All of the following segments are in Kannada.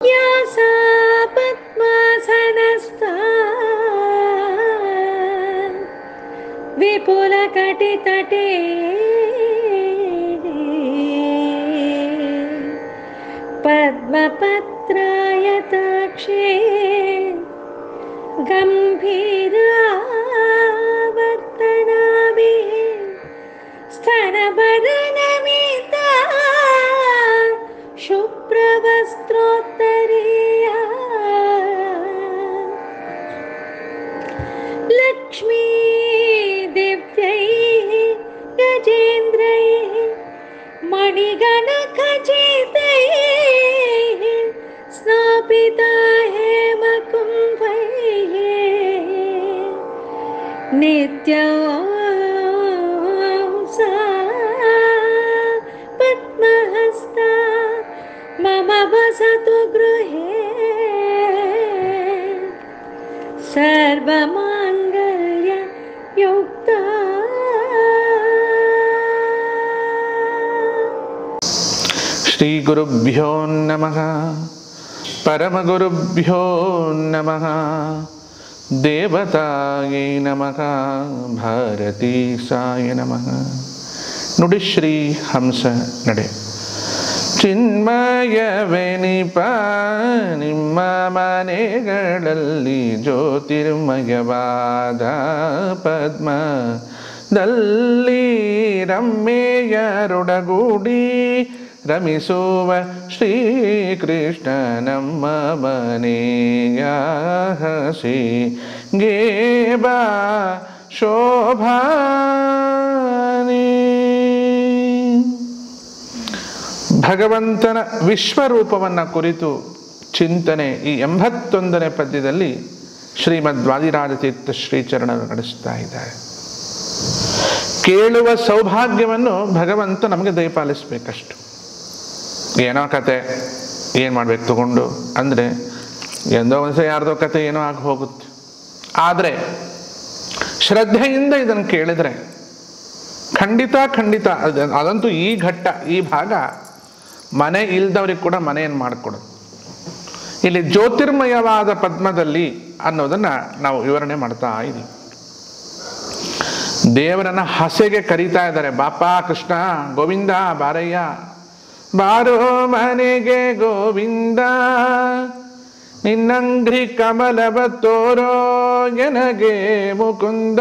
या सा पद्मासनस्था विपुलकटितटे पद्मपत्रायताक्षे गम्भीरावर्तनाभिः स्तनभरनमिता शुभ्रवस्त्रोत्तरीया लक्ष्मी दिव्यैः गजेन्द्रैः मणिगणखचितैः स्नापिता हेमकुम्भैः नित्यं सा पद्महस्ता मम वसतु गृहे सर्वमाङ्गल्य युक्ता ಶ್ರೀಗುರುಭ್ಯೋ ನಮಃ ಪರಮಗುರುಭ್ಯೋ ನಮಃ ದೇವತಾಯೇ ನಮಃ ಭಾರತೀ ಸಾಯ ನಮಃ ನುಡಿಶ್ರೀ ಹಂಸ ನಡೆ ಚಿನ್ಮಯವೆನಿಪ ನಿಮ್ಮ ಮನೆಗಳಲ್ಲಿ ಜ್ಯೋತಿರ್ಮಯವಾದ ಪದ್ಮದಲ್ಲಿ ರಮ್ಮೆಯರೊಡಗೂಡಿ ರಮಿಸುವ ಶ್ರೀಕೃಷ್ಣ ನಮ್ಮ ಮನೆಯ ಹಸಿ ಗೇಬಾ ಶೋಭಾನಿ ಭಗವಂತನ ವಿಶ್ವರೂಪವನ್ನು ಕುರಿತು ಚಿಂತನೆ ಈ ಎಂಬತ್ತೊಂದನೇ ಪದ್ಯದಲ್ಲಿ ಶ್ರೀಮದ್ ವಾದಿರಾಜತೀರ್ಥ ಶ್ರೀಚರಣರು ನಡೆಸ್ತಾ ಇದ್ದಾರೆ ಕೇಳುವ ಸೌಭಾಗ್ಯವನ್ನು ಭಗವಂತ ನಮಗೆ ದಯಪಾಲಿಸ್ಬೇಕಷ್ಟು ಏನೋ ಕತೆ ಏನು ಮಾಡ್ಬೇಕು ತಗೊಂಡು ಅಂದರೆ ಎಂದೋ ಒಂದ್ಸ ಯಾರ್ದೋ ಕತೆ ಏನೋ ಆಗಿ ಹೋಗುತ್ತೆ ಆದರೆ ಶ್ರದ್ಧೆಯಿಂದ ಇದನ್ನು ಕೇಳಿದ್ರೆ ಖಂಡಿತ ಖಂಡಿತ ಅದ ಅದಂತೂ ಈ ಘಟ್ಟ ಈ ಭಾಗ ಮನೆ ಇಲ್ದವ್ರಿಗೆ ಕೂಡ ಮನೆಯನ್ನು ಮಾಡಿಕೊಡೋದು ಇಲ್ಲಿ ಜ್ಯೋತಿರ್ಮಯವಾದ ಪದ್ಮದಲ್ಲಿ ಅನ್ನೋದನ್ನ ನಾವು ವಿವರಣೆ ಮಾಡ್ತಾ ಇದ್ದೀವಿ ದೇವರನ್ನ ಹಸೆಗೆ ಕರೀತಾ ಇದ್ದಾರೆ ಬಾಪ ಕೃಷ್ಣ ಗೋವಿಂದ ಬಾರಯ್ಯ ಬಾರೋ ಮನೆಗೆ ಗೋವಿಂದ ನಿನ್ನಂಗ್ರಿ ಕಮಲವ ತೋರೋ ಎನಗೆ ಮುಕುಂದ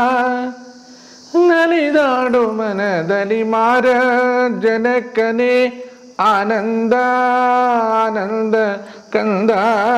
ನಲಿದಾಡು ಮನದಲ್ಲಿ ಮಾರ ಜನಕನೇ ಆನಂದ ಆನಂದ ಕಂದ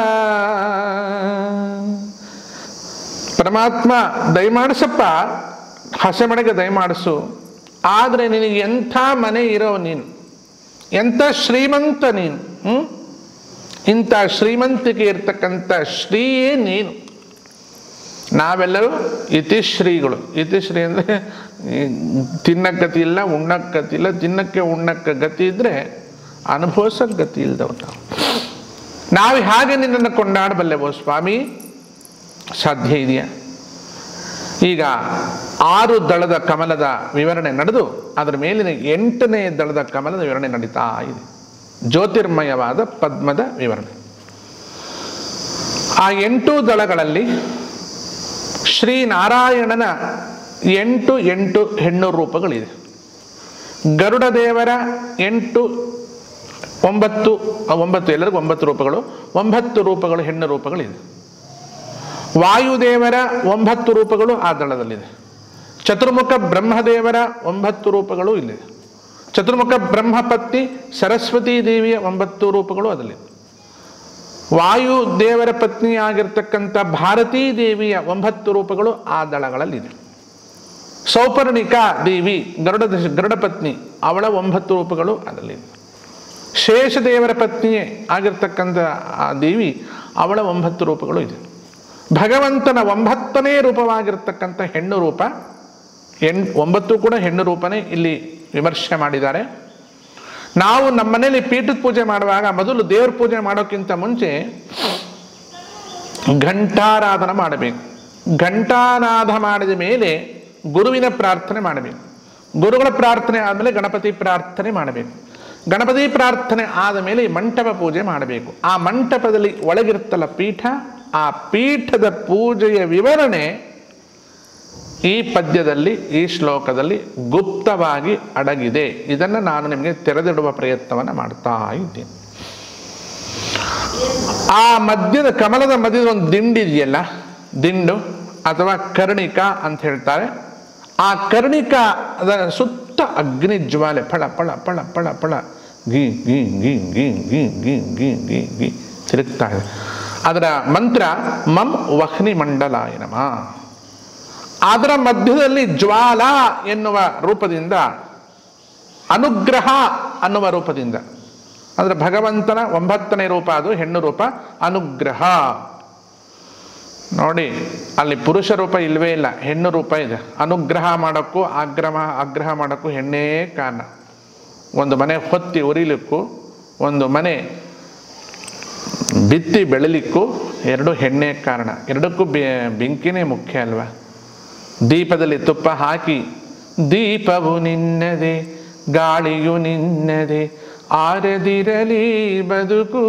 ಪರಮಾತ್ಮ ದಯಮಾಡಿಸಪ್ಪ ಹಸೆ ಮನೆಗೆ ದಯಮಾಡಿಸು ಆದರೆ ನಿನಗೆ ಎಂಥ ಮನೆ ಇರೋ ನೀನು ಎಂಥ ಶ್ರೀಮಂತ ನೀನು ಹ್ಮ್? ಇಂಥ ಶ್ರೀಮಂತಿಕೆ ಇರ್ತಕ್ಕಂಥ ಶ್ರೀಯೇ ನೀನು ನಾವೆಲ್ಲರೂ ಇತಿಶ್ರೀಗಳು ಇತಿಶ್ರೀ ಅಂದರೆ ತಿನ್ನಕ್ಕೆ ಗತಿ ಇಲ್ಲ ಉಣ್ಣಕ್ಕೆ ಗತಿ ಇಲ್ಲ ತಿನ್ನಕ್ಕೆ ಉಣ್ಣಕ್ಕೆ ಗತಿ ಇದ್ದರೆ ಅನುಭವಿಸೋಕೆ ಗತಿ ಇಲ್ದವ್ ನಾವು ನಾವು ಹೇಗೆ ನಿನ್ನನ್ನು ಕೊಂಡಾಡಬಲ್ಲೆವೋ ಸ್ವಾಮಿ ಸಾಧ್ಯ ಇದೆಯಾ ಈಗ ಆರು ದಳದ ಕಮಲದ ವಿವರಣೆ ನಡೆದು ಅದರ ಮೇಲಿನ ಎಂಟನೇ ದಳದ ಕಮಲದ ವಿವರಣೆ ನಡೀತಾ ಇದೆ ಜ್ಯೋತಿರ್ಮಯವಾದ ಪದ್ಮದ ವಿವರಣೆ ಆ ಎಂಟು ದಳಗಳಲ್ಲಿ ಶ್ರೀನಾರಾಯಣನ ಎಂಟು ಎಂಟು ಹೆಣ್ಣು ರೂಪಗಳಿದೆ ಗರುಡ ದೇವರ ಎಂಟು ಒಂಬತ್ತು ಒಂಬತ್ತು ಎಲ್ಲರಿಗೂ ಒಂಬತ್ತು ರೂಪಗಳು ಒಂಬತ್ತು ರೂಪಗಳು ಹೆಣ್ಣು ರೂಪಗಳಿದೆ ವಾಯುದೇವರ ಒಂಬತ್ತು ರೂಪಗಳು ಆ ದಳದಲ್ಲಿದೆ ಚತುರ್ಮುಖ ಬ್ರಹ್ಮದೇವರ ಒಂಬತ್ತು ರೂಪಗಳು ಇಲ್ಲಿದೆ ಚತುರ್ಮುಖ ಬ್ರಹ್ಮಪತ್ನಿ ಸರಸ್ವತೀ ದೇವಿಯ ಒಂಬತ್ತು ರೂಪಗಳು ಅದರಲ್ಲಿದೆ ವಾಯು ದೇವರ ಪತ್ನಿಯಾಗಿರ್ತಕ್ಕಂಥ ಭಾರತೀ ದೇವಿಯ ಒಂಬತ್ತು ರೂಪಗಳು ಆ ದಳಗಳಲ್ಲಿದೆ ಸೌಪರ್ಣಿಕಾ ದೇವಿ ಗರುಡ ಗರುಡ ಪತ್ನಿ ಅವಳ ಒಂಬತ್ತು ರೂಪಗಳು ಅದರಲ್ಲಿದೆ ಶೇಷದೇವರ ಪತ್ನಿಯೇ ಆಗಿರ್ತಕ್ಕಂಥ ಆ ದೇವಿ ಅವಳ ಒಂಬತ್ತು ರೂಪಗಳು ಇದೆ ಭಗವಂತನ ಒಂಬತ್ತನೇ ರೂಪವಾಗಿರ್ತಕ್ಕಂಥ ಹೆಣ್ಣು ರೂಪ ಎಣ್ ಒಂಬತ್ತು ಕೂಡ ಹೆಣ್ಣು ರೂಪನೇ ಇಲ್ಲಿ ವಿಮರ್ಶೆ ಮಾಡಿದ್ದಾರೆ ನಾವು ನಮ್ಮ ಮನೇಲಿ ಪೀಠದ ಪೂಜೆ ಮಾಡುವಾಗ ಮೊದಲು ದೇವ್ರ ಪೂಜೆ ಮಾಡೋಕ್ಕಿಂತ ಮುಂಚೆ ಘಂಟಾರಾಧನ ಮಾಡಬೇಕು ಘಂಟಾನಾದ ಮಾಡಿದ ಮೇಲೆ ಗುರುವಿನ ಪ್ರಾರ್ಥನೆ ಮಾಡಬೇಕು ಗುರುಗಳ ಪ್ರಾರ್ಥನೆ ಆದಮೇಲೆ ಗಣಪತಿ ಪ್ರಾರ್ಥನೆ ಮಾಡಬೇಕು ಗಣಪತಿ ಪ್ರಾರ್ಥನೆ ಆದ ಮೇಲೆ ಈ ಮಂಟಪ ಪೂಜೆ ಮಾಡಬೇಕು ಆ ಮಂಟಪದಲ್ಲಿ ಒಳಗಿರುತ್ತಲ್ಲ ಪೀಠ ಆ ಪೀಠದ ಪೂಜೆಯ ವಿವರಣೆ ಈ ಪದ್ಯದಲ್ಲಿ ಈ ಶ್ಲೋಕದಲ್ಲಿ ಗುಪ್ತವಾಗಿ ಅಡಗಿದೆ ಇದನ್ನು ನಾನು ನಿಮಗೆ ತೆರೆದಿಡುವ ಪ್ರಯತ್ನವನ್ನು ಮಾಡ್ತಾ ಇದ್ದೀನಿ ಆ ಮಧ್ಯದ ಕಮಲದ ಮಧ್ಯದ ಒಂದು ದಿಂಡಿದೆಯಲ್ಲ ದಿಂಡು ಅಥವಾ ಕರ್ಣಿಕ ಅಂತ ಹೇಳ್ತಾರೆ ಆ ಕರ್ಣಿಕ ಅದರ ಸುತ್ತ ಅಗ್ನಿ ಜ್ವಾಲೆ ಫಳ ಫಳ ಫಳ ಫಳ ಫಳ ಗಿ ಗಿ ಗಿ ಗಿ ಗಿ ಗಿ ಗಿ ಗಿ ಗಿ ತಿರುಗ್ತಾ ಇದೆ ಅದರ ಮಂತ್ರ ಮಂ ವಹ್ನಿ ಮಂಡಲಾಯ ನಮಃ ಅದರ ಮಧ್ಯದಲ್ಲಿ ಜ್ವಾಲ ಎನ್ನುವ ರೂಪದಿಂದ ಅನುಗ್ರಹ ಅನ್ನುವ ರೂಪದಿಂದ ಅಂದರೆ ಭಗವಂತನ ಒಂಬತ್ತನೇ ರೂಪ ಅದು ಹೆಣ್ಣು ರೂಪ ಅನುಗ್ರಹ ನೋಡಿ ಅಲ್ಲಿ ಪುರುಷ ರೂಪ ಇಲ್ವೇ ಇಲ್ಲ ಹೆಣ್ಣು ರೂಪ ಇದೆ ಅನುಗ್ರಹ ಮಾಡೋಕ್ಕೂ ಆಗ್ರಹ ಆಗ್ರಹ ಮಾಡೋಕ್ಕೂ ಹೆಣ್ಣೇ ಕಾರಣ ಒಂದು ಮನೆ ಹೊತ್ತಿ ಉರಿಲಿಕ್ಕೂ ಒಂದು ಮನೆ ಬಿತ್ತಿ ಬೆಳಿಲಿಕ್ಕೂ ಎರಡು ಹೆಣ್ಣೇ ಕಾರಣ ಎರಡಕ್ಕೂ ಬೆ- ಬೆಂಕಿನೇ ಮುಖ್ಯ ಅಲ್ವಾ ದೀಪದಲ್ಲಿ ತುಪ್ಪ ಹಾಕಿ ದೀಪವು ನಿನ್ನದೆ ಗಾಳಿಯು ನಿನ್ನದೆ ಆರದಿರಲಿ ಬದುಕು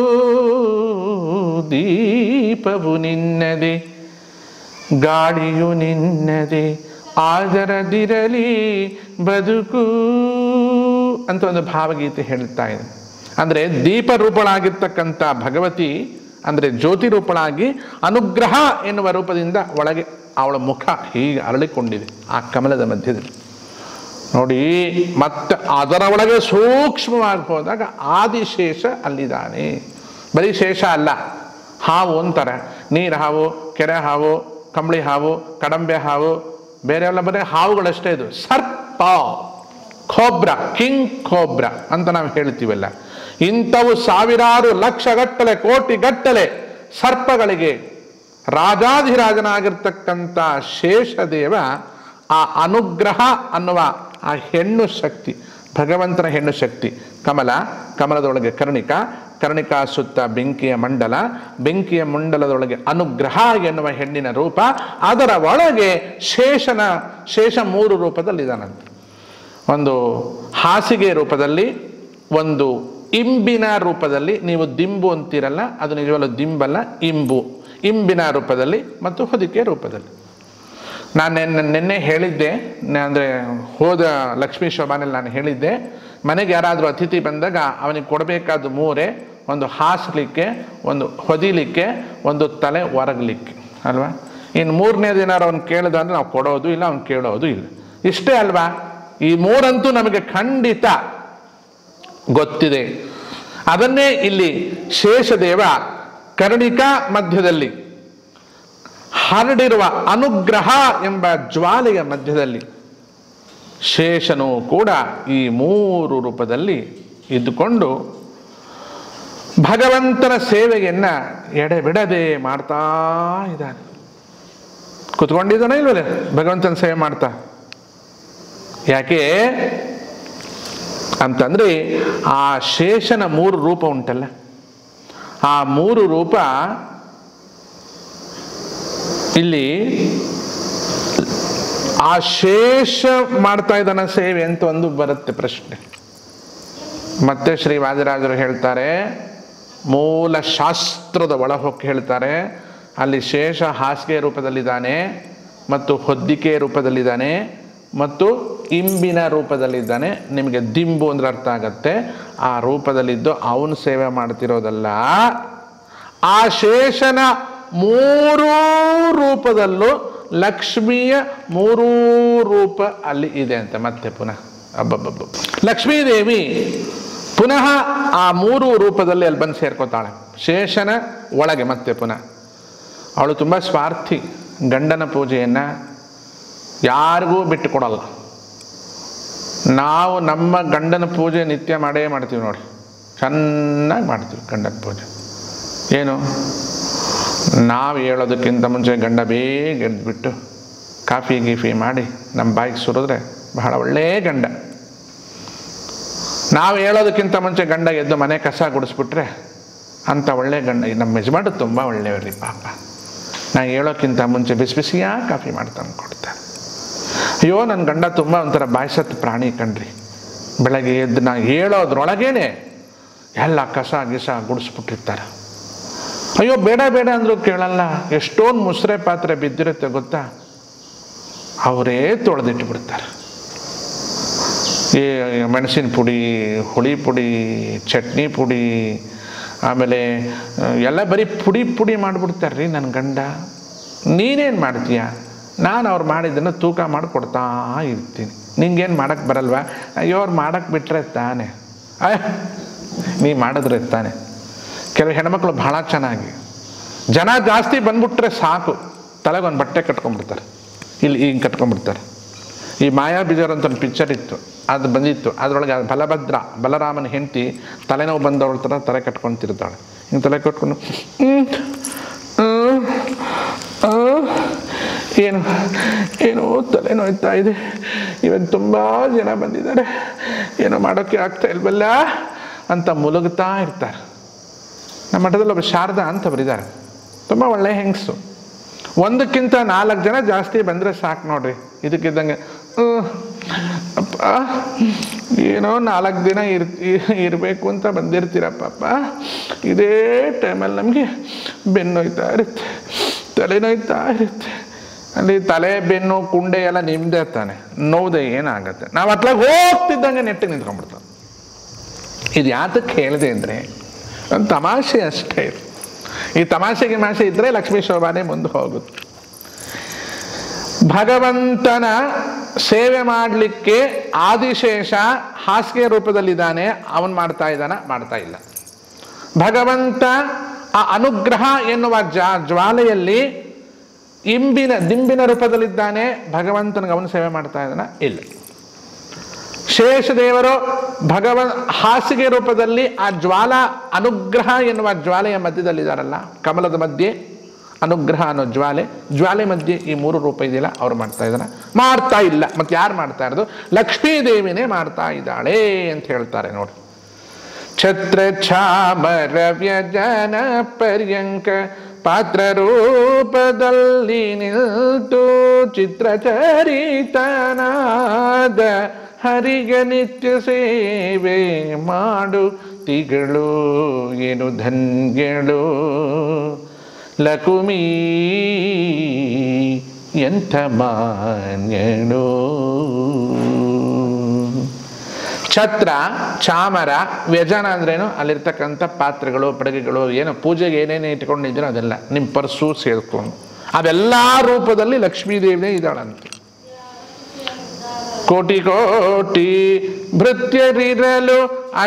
ದೀಪವು ನಿನ್ನದೆ ಗಾಳಿಯು ನಿನ್ನದೆ ಆದರದಿರಲಿ ಬದುಕು ಅಂತ ಒಂದು ಭಾವಗೀತೆ ಹೇಳ್ತಾ ಇದೆ ಅಂದರೆ ದೀಪ ರೂಪಳಾಗಿರ್ತಕ್ಕಂಥ ಭಗವತಿ ಅಂದರೆ ಜ್ಯೋತಿ ರೂಪಳಾಗಿ ಅನುಗ್ರಹ ಎನ್ನುವ ರೂಪದಿಂದ ಒಳಗೆ ಅವಳ ಮುಖ ಹೀಗೆ ಅರಳಿಕೊಂಡಿದೆ ಆ ಕಮಲದ ಮಧ್ಯದಲ್ಲಿ ನೋಡಿ ಮತ್ತೆ ಅದರ ಒಳಗೆ ಸೂಕ್ಷ್ಮವಾಗಿ ಹೋದಾಗ ಆದಿಶೇಷ ಅಲ್ಲಿದ್ದಾನೆ ಬರೀ ಶೇಷ ಅಲ್ಲ ಹಾವು ಅಂತಾರೆ ನೀರು ಹಾವು ಕೆರೆ ಹಾವು ಕಂಬಳಿ ಹಾವು ಕಡಂಬೆ ಹಾವು ಬೇರೆ ಎಲ್ಲ ಬರೀ ಹಾವುಗಳಷ್ಟೇ ಇದು ಸರ್ಪ ಖೋಬ್ರ ಕಿಂಗ್ ಖೋಬ್ರ ಅಂತ ನಾವು ಹೇಳ್ತೀವಲ್ಲ ಇಂಥವು ಸಾವಿರಾರು ಲಕ್ಷಗಟ್ಟಲೆ ಕೋಟಿಗಟ್ಟಲೆ ಸರ್ಪಗಳಿಗೆ ರಾಜಾಧಿರಾಜನಾಗಿರ್ತಕ್ಕಂಥ ಶೇಷದೇವ ಆ ಅನುಗ್ರಹ ಅನ್ನುವ ಆ ಹೆಣ್ಣು ಶಕ್ತಿ ಭಗವಂತನ ಹೆಣ್ಣು ಶಕ್ತಿ ಕಮಲ ಕಮಲದೊಳಗೆ ಕರ್ಣಿಕ ಕರ್ಣಿಕಾ ಸುತ್ತ ಬೆಂಕಿಯ ಮಂಡಲ ಬೆಂಕಿಯ ಮಂಡಲದೊಳಗೆ ಅನುಗ್ರಹ ಎನ್ನುವ ಹೆಣ್ಣಿನ ರೂಪ ಅದರ ಒಳಗೆ ಶೇಷನ ಶೇಷ ಮೂರು ರೂಪದಲ್ಲಿದ್ದಾನಂತೆ ಒಂದು ಹಾಸಿಗೆ ರೂಪದಲ್ಲಿ ಒಂದು ಇಂಬಿನ ರೂಪದಲ್ಲಿ ನೀವು ದಿಂಬು ಅಂತೀರಲ್ಲ ಅದು ನಿಜವಲ್ಲ ದಿಂಬಲ್ಲ ಇಂಬು ಇಂಬಿನ ರೂಪದಲ್ಲಿ ಮತ್ತು ಹೊದಿಕೆ ರೂಪದಲ್ಲಿ ನಾನು ನಿನ್ನೆ ನಿನ್ನೆ ಹೇಳಿದ್ದೆ ಅಂದರೆ ಹೋದ ಲಕ್ಷ್ಮೀ ಶೋಭಾನಲ್ಲಿ ನಾನು ಹೇಳಿದ್ದೆ ಮನೆಗೆ ಯಾರಾದರೂ ಅತಿಥಿ ಬಂದಾಗ ಅವನಿಗೆ ಕೊಡಬೇಕಾದ ಮೂರೇ ಒಂದು ಹಾಸಲಿಕ್ಕೆ ಒಂದು ಹೊದಿಲಿಕ್ಕೆ ಒಂದು ತಲೆ ಒರಗಲಿಕ್ಕೆ ಅಲ್ವಾ ಇನ್ನು ಮೂರನೇ ದಿನ ಅವನು ಕೇಳಿದ ಅಂದ್ರೆ ನಾವು ಕೊಡೋದು ಇಲ್ಲ ಅವ್ನು ಕೇಳೋದು ಇಲ್ಲ ಇಷ್ಟೇ ಅಲ್ವಾ ಈ ಮೂರಂತೂ ನಮಗೆ ಖಂಡಿತ ಗೊತ್ತಿದೆ ಅದನ್ನೇ ಇಲ್ಲಿ ಶೇಷದೇವ ಕರ್ಣಿಕಾ ಮಧ್ಯದಲ್ಲಿ ಹರಡಿರುವ ಅನುಗ್ರಹ ಎಂಬ ಜ್ವಾಲೆಯ ಮಧ್ಯದಲ್ಲಿ ಶೇಷನು ಕೂಡ ಈ ಮೂರು ರೂಪದಲ್ಲಿ ಇದ್ದುಕೊಂಡು ಭಗವಂತನ ಸೇವೆಯನ್ನ ಎಡೆಬಿಡದೆ ಮಾಡ್ತಾ ಇದ್ದಾನೆ ಕುತ್ಕೊಂಡಿದ್ದಾನೆ ಇಲ್ವಲ್ಲ ಭಗವಂತನ ಸೇವೆ ಮಾಡ್ತಾ ಯಾಕೆ ಅಂತಂದ್ರೆ ಆ ಶೇಷನ ಮೂರು ರೂಪ ಉಂಟಲ್ಲ ಆ ಮೂರು ರೂಪ ಇಲ್ಲಿ ಆ ಶೇಷ ಮಾಡ್ತಾ ಇದ್ದಾನ ಸೇವೆ ಅಂತ ಒಂದು ಬರುತ್ತೆ ಪ್ರಶ್ನೆ ಮತ್ತೆ ಶ್ರೀ ವಾದಿರಾಜರು ಹೇಳ್ತಾರೆ ಮೂಲ ಶಾಸ್ತ್ರದ ಒಳಹೊಕ್ಕೆ ಹೇಳ್ತಾರೆ ಅಲ್ಲಿ ಶೇಷ ಹಾಸಿಗೆ ರೂಪದಲ್ಲಿದ್ದಾನೆ ಮತ್ತು ಹೊದ್ದಿಕೆ ರೂಪದಲ್ಲಿದ್ದಾನೆ ಮತ್ತು ಇಂಬಿನ ರೂಪದಲ್ಲಿದ್ದಾನೆ ನಿಮಗೆ ದಿಂಬು ಅಂದ್ರೆ ಅರ್ಥ ಆಗತ್ತೆ ಆ ರೂಪದಲ್ಲಿದ್ದು ಅವನು ಸೇವೆ ಮಾಡ್ತಿರೋದಲ್ಲ ಆ ಶೇಷನ ಮೂರೂ ರೂಪದಲ್ಲೂ ಲಕ್ಷ್ಮಿಯ ಮೂರೂ ರೂಪ ಅಲ್ಲಿ ಇದೆ ಅಂತ ಮತ್ತೆ ಪುನಃ ಅಬ್ಬಬ್ಬಬ್ಬ ಲಕ್ಷ್ಮೀದೇವಿ ಪುನಃ ಆ ಮೂರು ರೂಪದಲ್ಲಿ ಅಲ್ಲಿ ಬಂದು ಸೇರ್ಕೋತಾಳೆ ಶೇಷನ ಒಳಗೆ ಮತ್ತೆ ಪುನಃ ಅವಳು ತುಂಬ ಸ್ವಾರ್ಥಿ ಗಂಡನ ಪೂಜೆಯನ್ನು ಯಾರಿಗೂ ಬಿಟ್ಟು ಕೊಡಲ್ಲ ನಾವು ನಮ್ಮ ಗಂಡನ ಪೂಜೆ ನಿತ್ಯ ಮಾಡೇ ಮಾಡ್ತೀವಿ ನೋಡಿ ಚೆನ್ನಾಗಿ ಮಾಡ್ತೀವಿ ಗಂಡನ ಪೂಜೆ ಏನು ನಾವು ಹೇಳೋದಕ್ಕಿಂತ ಮುಂಚೆ ಗಂಡ ಬೇಗ ಎದ್ಬಿಟ್ಟು ಕಾಫಿ ಗೀಫಿ ಮಾಡಿ ನಮ್ಮ ಬಾಯಿಗೆ ಸುರಿದ್ರೆ ಬಹಳ ಒಳ್ಳೆಯ ಗಂಡ ನಾವು ಹೇಳೋದಕ್ಕಿಂತ ಮುಂಚೆ ಗಂಡ ಎದ್ದು ಮನೆ ಕಸ ಗುಡಿಸ್ಬಿಟ್ರೆ ಅಂಥ ಒಳ್ಳೆ ಗಂಡ ನಮ್ಮ ಯಜಮಾನ ತುಂಬ ಒಳ್ಳೆಯವ್ರಿ ಪಾಪ ನಾ ಹೇಳೋಕ್ಕಿಂತ ಮುಂಚೆ ಬಿಸಿ ಬಿಸಿಯಾಗಿ ಕಾಫಿ ಮಾಡ್ತಾನೆ ಕೊಡ್ತಾರೆ ಅಯ್ಯೋ ನನ್ನ ಗಂಡ ತುಂಬ ಒಂಥರ ಬಾಯ್ಸತ್ ಪ್ರಾಣಿ ಕಣ್ರಿ ಬೆಳಗ್ಗೆ ಎದ್ದು ನಾ ಹೇಳೋದ್ರೊಳಗೇನೆ ಎಲ್ಲ ಕಸ ಗಿಸ ಗುಡಿಸ್ಬಿಟ್ಟಿರ್ತಾರೆ ಅಯ್ಯೋ ಬೇಡ ಬೇಡ ಅಂದರೂ ಕೇಳಲ್ಲ ಎಷ್ಟೊಂದು ಮುಸ್ರೆ ಪಾತ್ರೆ ಬಿದ್ದಿರುತ್ತೆ ಗೊತ್ತಾ ಅವರೇ ತೊಳೆದಿಟ್ಟು ಬಿಡ್ತಾರೆ ಈ ಮೆಣಸಿನ ಪುಡಿ ಹುಳಿ ಪುಡಿ ಚಟ್ನಿ ಪುಡಿ ಆಮೇಲೆ ಆ, ಎಲ್ಲ ಬರೀ ಪುಡಿ ಪುಡಿ ಮಾಡಿಬಿಡ್ತಾರೆ ರೀ ನನ್ನ ಗಂಡ ನೀನೇನು ಮಾಡ್ತೀಯ ನಾನು ಅವ್ರು ಮಾಡಿದ್ದನ್ನು ತೂಕ ಮಾಡಿ ಕೊಡ್ತಾ ಇರ್ತೀನಿ ನಿಂಗೇನು ಮಾಡೋಕ್ಕೆ ಬರಲ್ವಾ ಅಯ್ಯೋ ಅವ್ರು ಮಾಡೋಕ್ಕೆ ಬಿಟ್ಟರೆ ತಾನೆ ಅಯ್ಯ ನೀ ಮಾಡಿದ್ರೆ ತಾನೆ ಕೆಲವು ಹೆಣ್ಮಕ್ಳು ಭಾಳ ಚೆನ್ನಾಗಿ ಜನ ಜಾಸ್ತಿ ಬಂದ್ಬಿಟ್ರೆ ಸಾಕು ತಲೆಗೊಂದು ಬಟ್ಟೆ ಕಟ್ಕೊಂಡ್ಬಿಡ್ತಾರೆ ಇಲ್ಲಿ ಹಿಂಗೆ ಕಟ್ಕೊಂಡ್ಬಿಡ್ತಾರೆ ಈ ಮಾಯಾ ಬಿಜರ್ ಅಂತ ಒಂದು ಪಿಕ್ಚರ್ ಇತ್ತು ಅದು ಬಂದಿತ್ತು ಅದರೊಳಗೆ ಬಲಭದ್ರ ಬಲರಾಮನ ಹೆಂಡತಿ ತಲೆನೋವು ಬಂದವಳ ಥರ ತಲೆ ಕಟ್ಕೊಂತಿರ್ತಾಳೆ ಹಿಂಗೆ ತಲೆ ಕಟ್ಕೊಂಡು ಹ್ಮ್, ಹ್ಮ್, ಆ, ಏನು ಏನೋ ತಲೆ ನೋಯ್ತಾ ಇದೆ ಇವತ್ತು ತುಂಬ ಜನ ಬಂದಿದ್ದಾರೆ ಏನೋ ಮಾಡೋಕ್ಕೆ ಆಗ್ತಾ ಇಲ್ವಲ್ಲ ಅಂತ ಮುಲುಗ್ತಾ ಇರ್ತಾರೆ ನಮ್ಮ ಮಠದಲ್ಲಿ ಒಬ್ಬ ಶಾರದಾ ಅಂತ ಬರಿದ್ದಾರೆ ತುಂಬ ಒಳ್ಳೆ ಹೆಂಗಸು ಒಂದಕ್ಕಿಂತ ನಾಲ್ಕು ಜನ ಜಾಸ್ತಿ ಬಂದರೆ ಸಾಕು ನೋಡ್ರಿ ಇದಕ್ಕಿದ್ದಂಗೆ ಹ್ಮ್, ಅಪ್ಪ ಏನೋ ನಾಲ್ಕು ದಿನ ಇರ್ ಇರಬೇಕು ಅಂತ ಬಂದಿರ್ತೀರಪ್ಪ ಇದೇ ಟೈಮಲ್ಲಿ ನಮಗೆ ಬೆನ್ನೋಯ್ತಾ ಇರುತ್ತೆ ತಲೆ ನೋಯ್ತಾ ಇರುತ್ತೆ ಅಲ್ಲಿ ತಲೆ ಬೆನ್ನು ಕುಂಡೆ ಎಲ್ಲ ನಿಮ್ದೇ ತಾನೆ ನೋವುದೇ ಏನಾಗತ್ತೆ ನಾವು ಅತ್ಲಾಗ ಹೋಗ್ತಿದ್ದಂಗೆ ನೆಟ್ಟಿಗೆ ನಿಂತ್ಕೊಂಡ್ಬಿಡ್ತಾವೆ ಇದು ಯಾತಕ್ಕೆ ಹೇಳಿದೆ ಅಂದರೆ ಒಂದು ತಮಾಷೆ ಅಷ್ಟೇ ಇದು ಈ ತಮಾಷೆ ಗಿಮಾಷೆ ಇದ್ದರೆ ಲಕ್ಷ್ಮೀ ಶೋಭಾನೆ ಮುಂದೆ ಹೋಗುತ್ತೆ ಭಗವಂತನ ಸೇವೆ ಮಾಡಲಿಕ್ಕೆ ಆದಿಶೇಷ ಹಾಸಿಗೆ ರೂಪದಲ್ಲಿದ್ದಾನೆ ಅವನು ಮಾಡ್ತಾ ಇದ್ದಾನ ಮಾಡ್ತಾ ಇಲ್ಲ ಭಗವಂತ ಆ ಅನುಗ್ರಹ ಎನ್ನುವ ಜಾ ಜ್ವಾಲೆಯಲ್ಲಿ ಇಂಬಿನ ದಿಂಬಿನ ರೂಪದಲ್ಲಿದ್ದಾನೆ ಭಗವಂತನಿಗೆ ಅವನು ಸೇವೆ ಮಾಡ್ತಾ ಇದ್ದಾನ ಇಲ್ಲ ಶೇಷದೇವರು ಭಗವನ್ ಹಾಸಿಗೆ ರೂಪದಲ್ಲಿ ಆ ಜ್ವಾಲ ಅನುಗ್ರಹ ಎನ್ನುವ ಜ್ವಾಲೆಯ ಮಧ್ಯದಲ್ಲಿದ್ದಾರಲ್ಲ ಕಮಲದ ಮಧ್ಯೆ ಅನುಗ್ರಹ ಅನ್ನೋ ಜ್ವಾಲೆ ಜ್ವಾಲೆ ಮಧ್ಯೆ ಈ ಮೂರು ರೂಪ ಇದೆಯಲ್ಲ ಅವ್ರು ಮಾಡ್ತಾ ಇದ್ದಾನೆ ಮಾಡ್ತಾ ಇಲ್ಲ ಮತ್ತೆ ಯಾರು ಮಾಡ್ತಾ ಇರೋದು ಲಕ್ಷ್ಮೀ ದೇವಿನೇ ಮಾಡ್ತಾ ಇದ್ದಾಳೆ ಅಂತ ಹೇಳ್ತಾರೆ ನೋಡಿ ಛತ್ರ ಛಾಮರ ವ್ಯಜನ ಪರ್ಯಂಕ ಪಾತ್ರ ರೂಪದಲ್ಲಿ ನಿಲ್ತು ಚಿತ್ರಚರಿತನಾದ ಹರಿಗೆ ನಿತ್ಯ ಸೇವೆ ಮಾಡು ತಿಗಳು ಏನು ಧನ್ಯಳು ಲಕುಮೀ ಎಂಥ ಮಾನ್ಯಳು ಛತ್ರ ಚಾಮರ ವ್ಯಜನ ಅಂದ್ರೇನು ಅಲ್ಲಿರ್ತಕ್ಕಂಥ ಪಾತ್ರೆಗಳು ಪಡಗೆಗಳು ಏನೋ ಪೂಜೆಗೆ ಏನೇನು ಇಟ್ಕೊಂಡಿದ್ದೀರೋ ಅದೆಲ್ಲ ನಿಮ್ಮ ಪರ್ಸು ಸೇರ್ಕೊಂಡು ಅವೆಲ್ಲ ರೂಪದಲ್ಲಿ ಲಕ್ಷ್ಮೀ ದೇವಿನೇ ಇದ್ದಾಳಂತೆ ಕೋಟಿ ಕೋಟಿ ಭೃತ್ಯರಿರಲು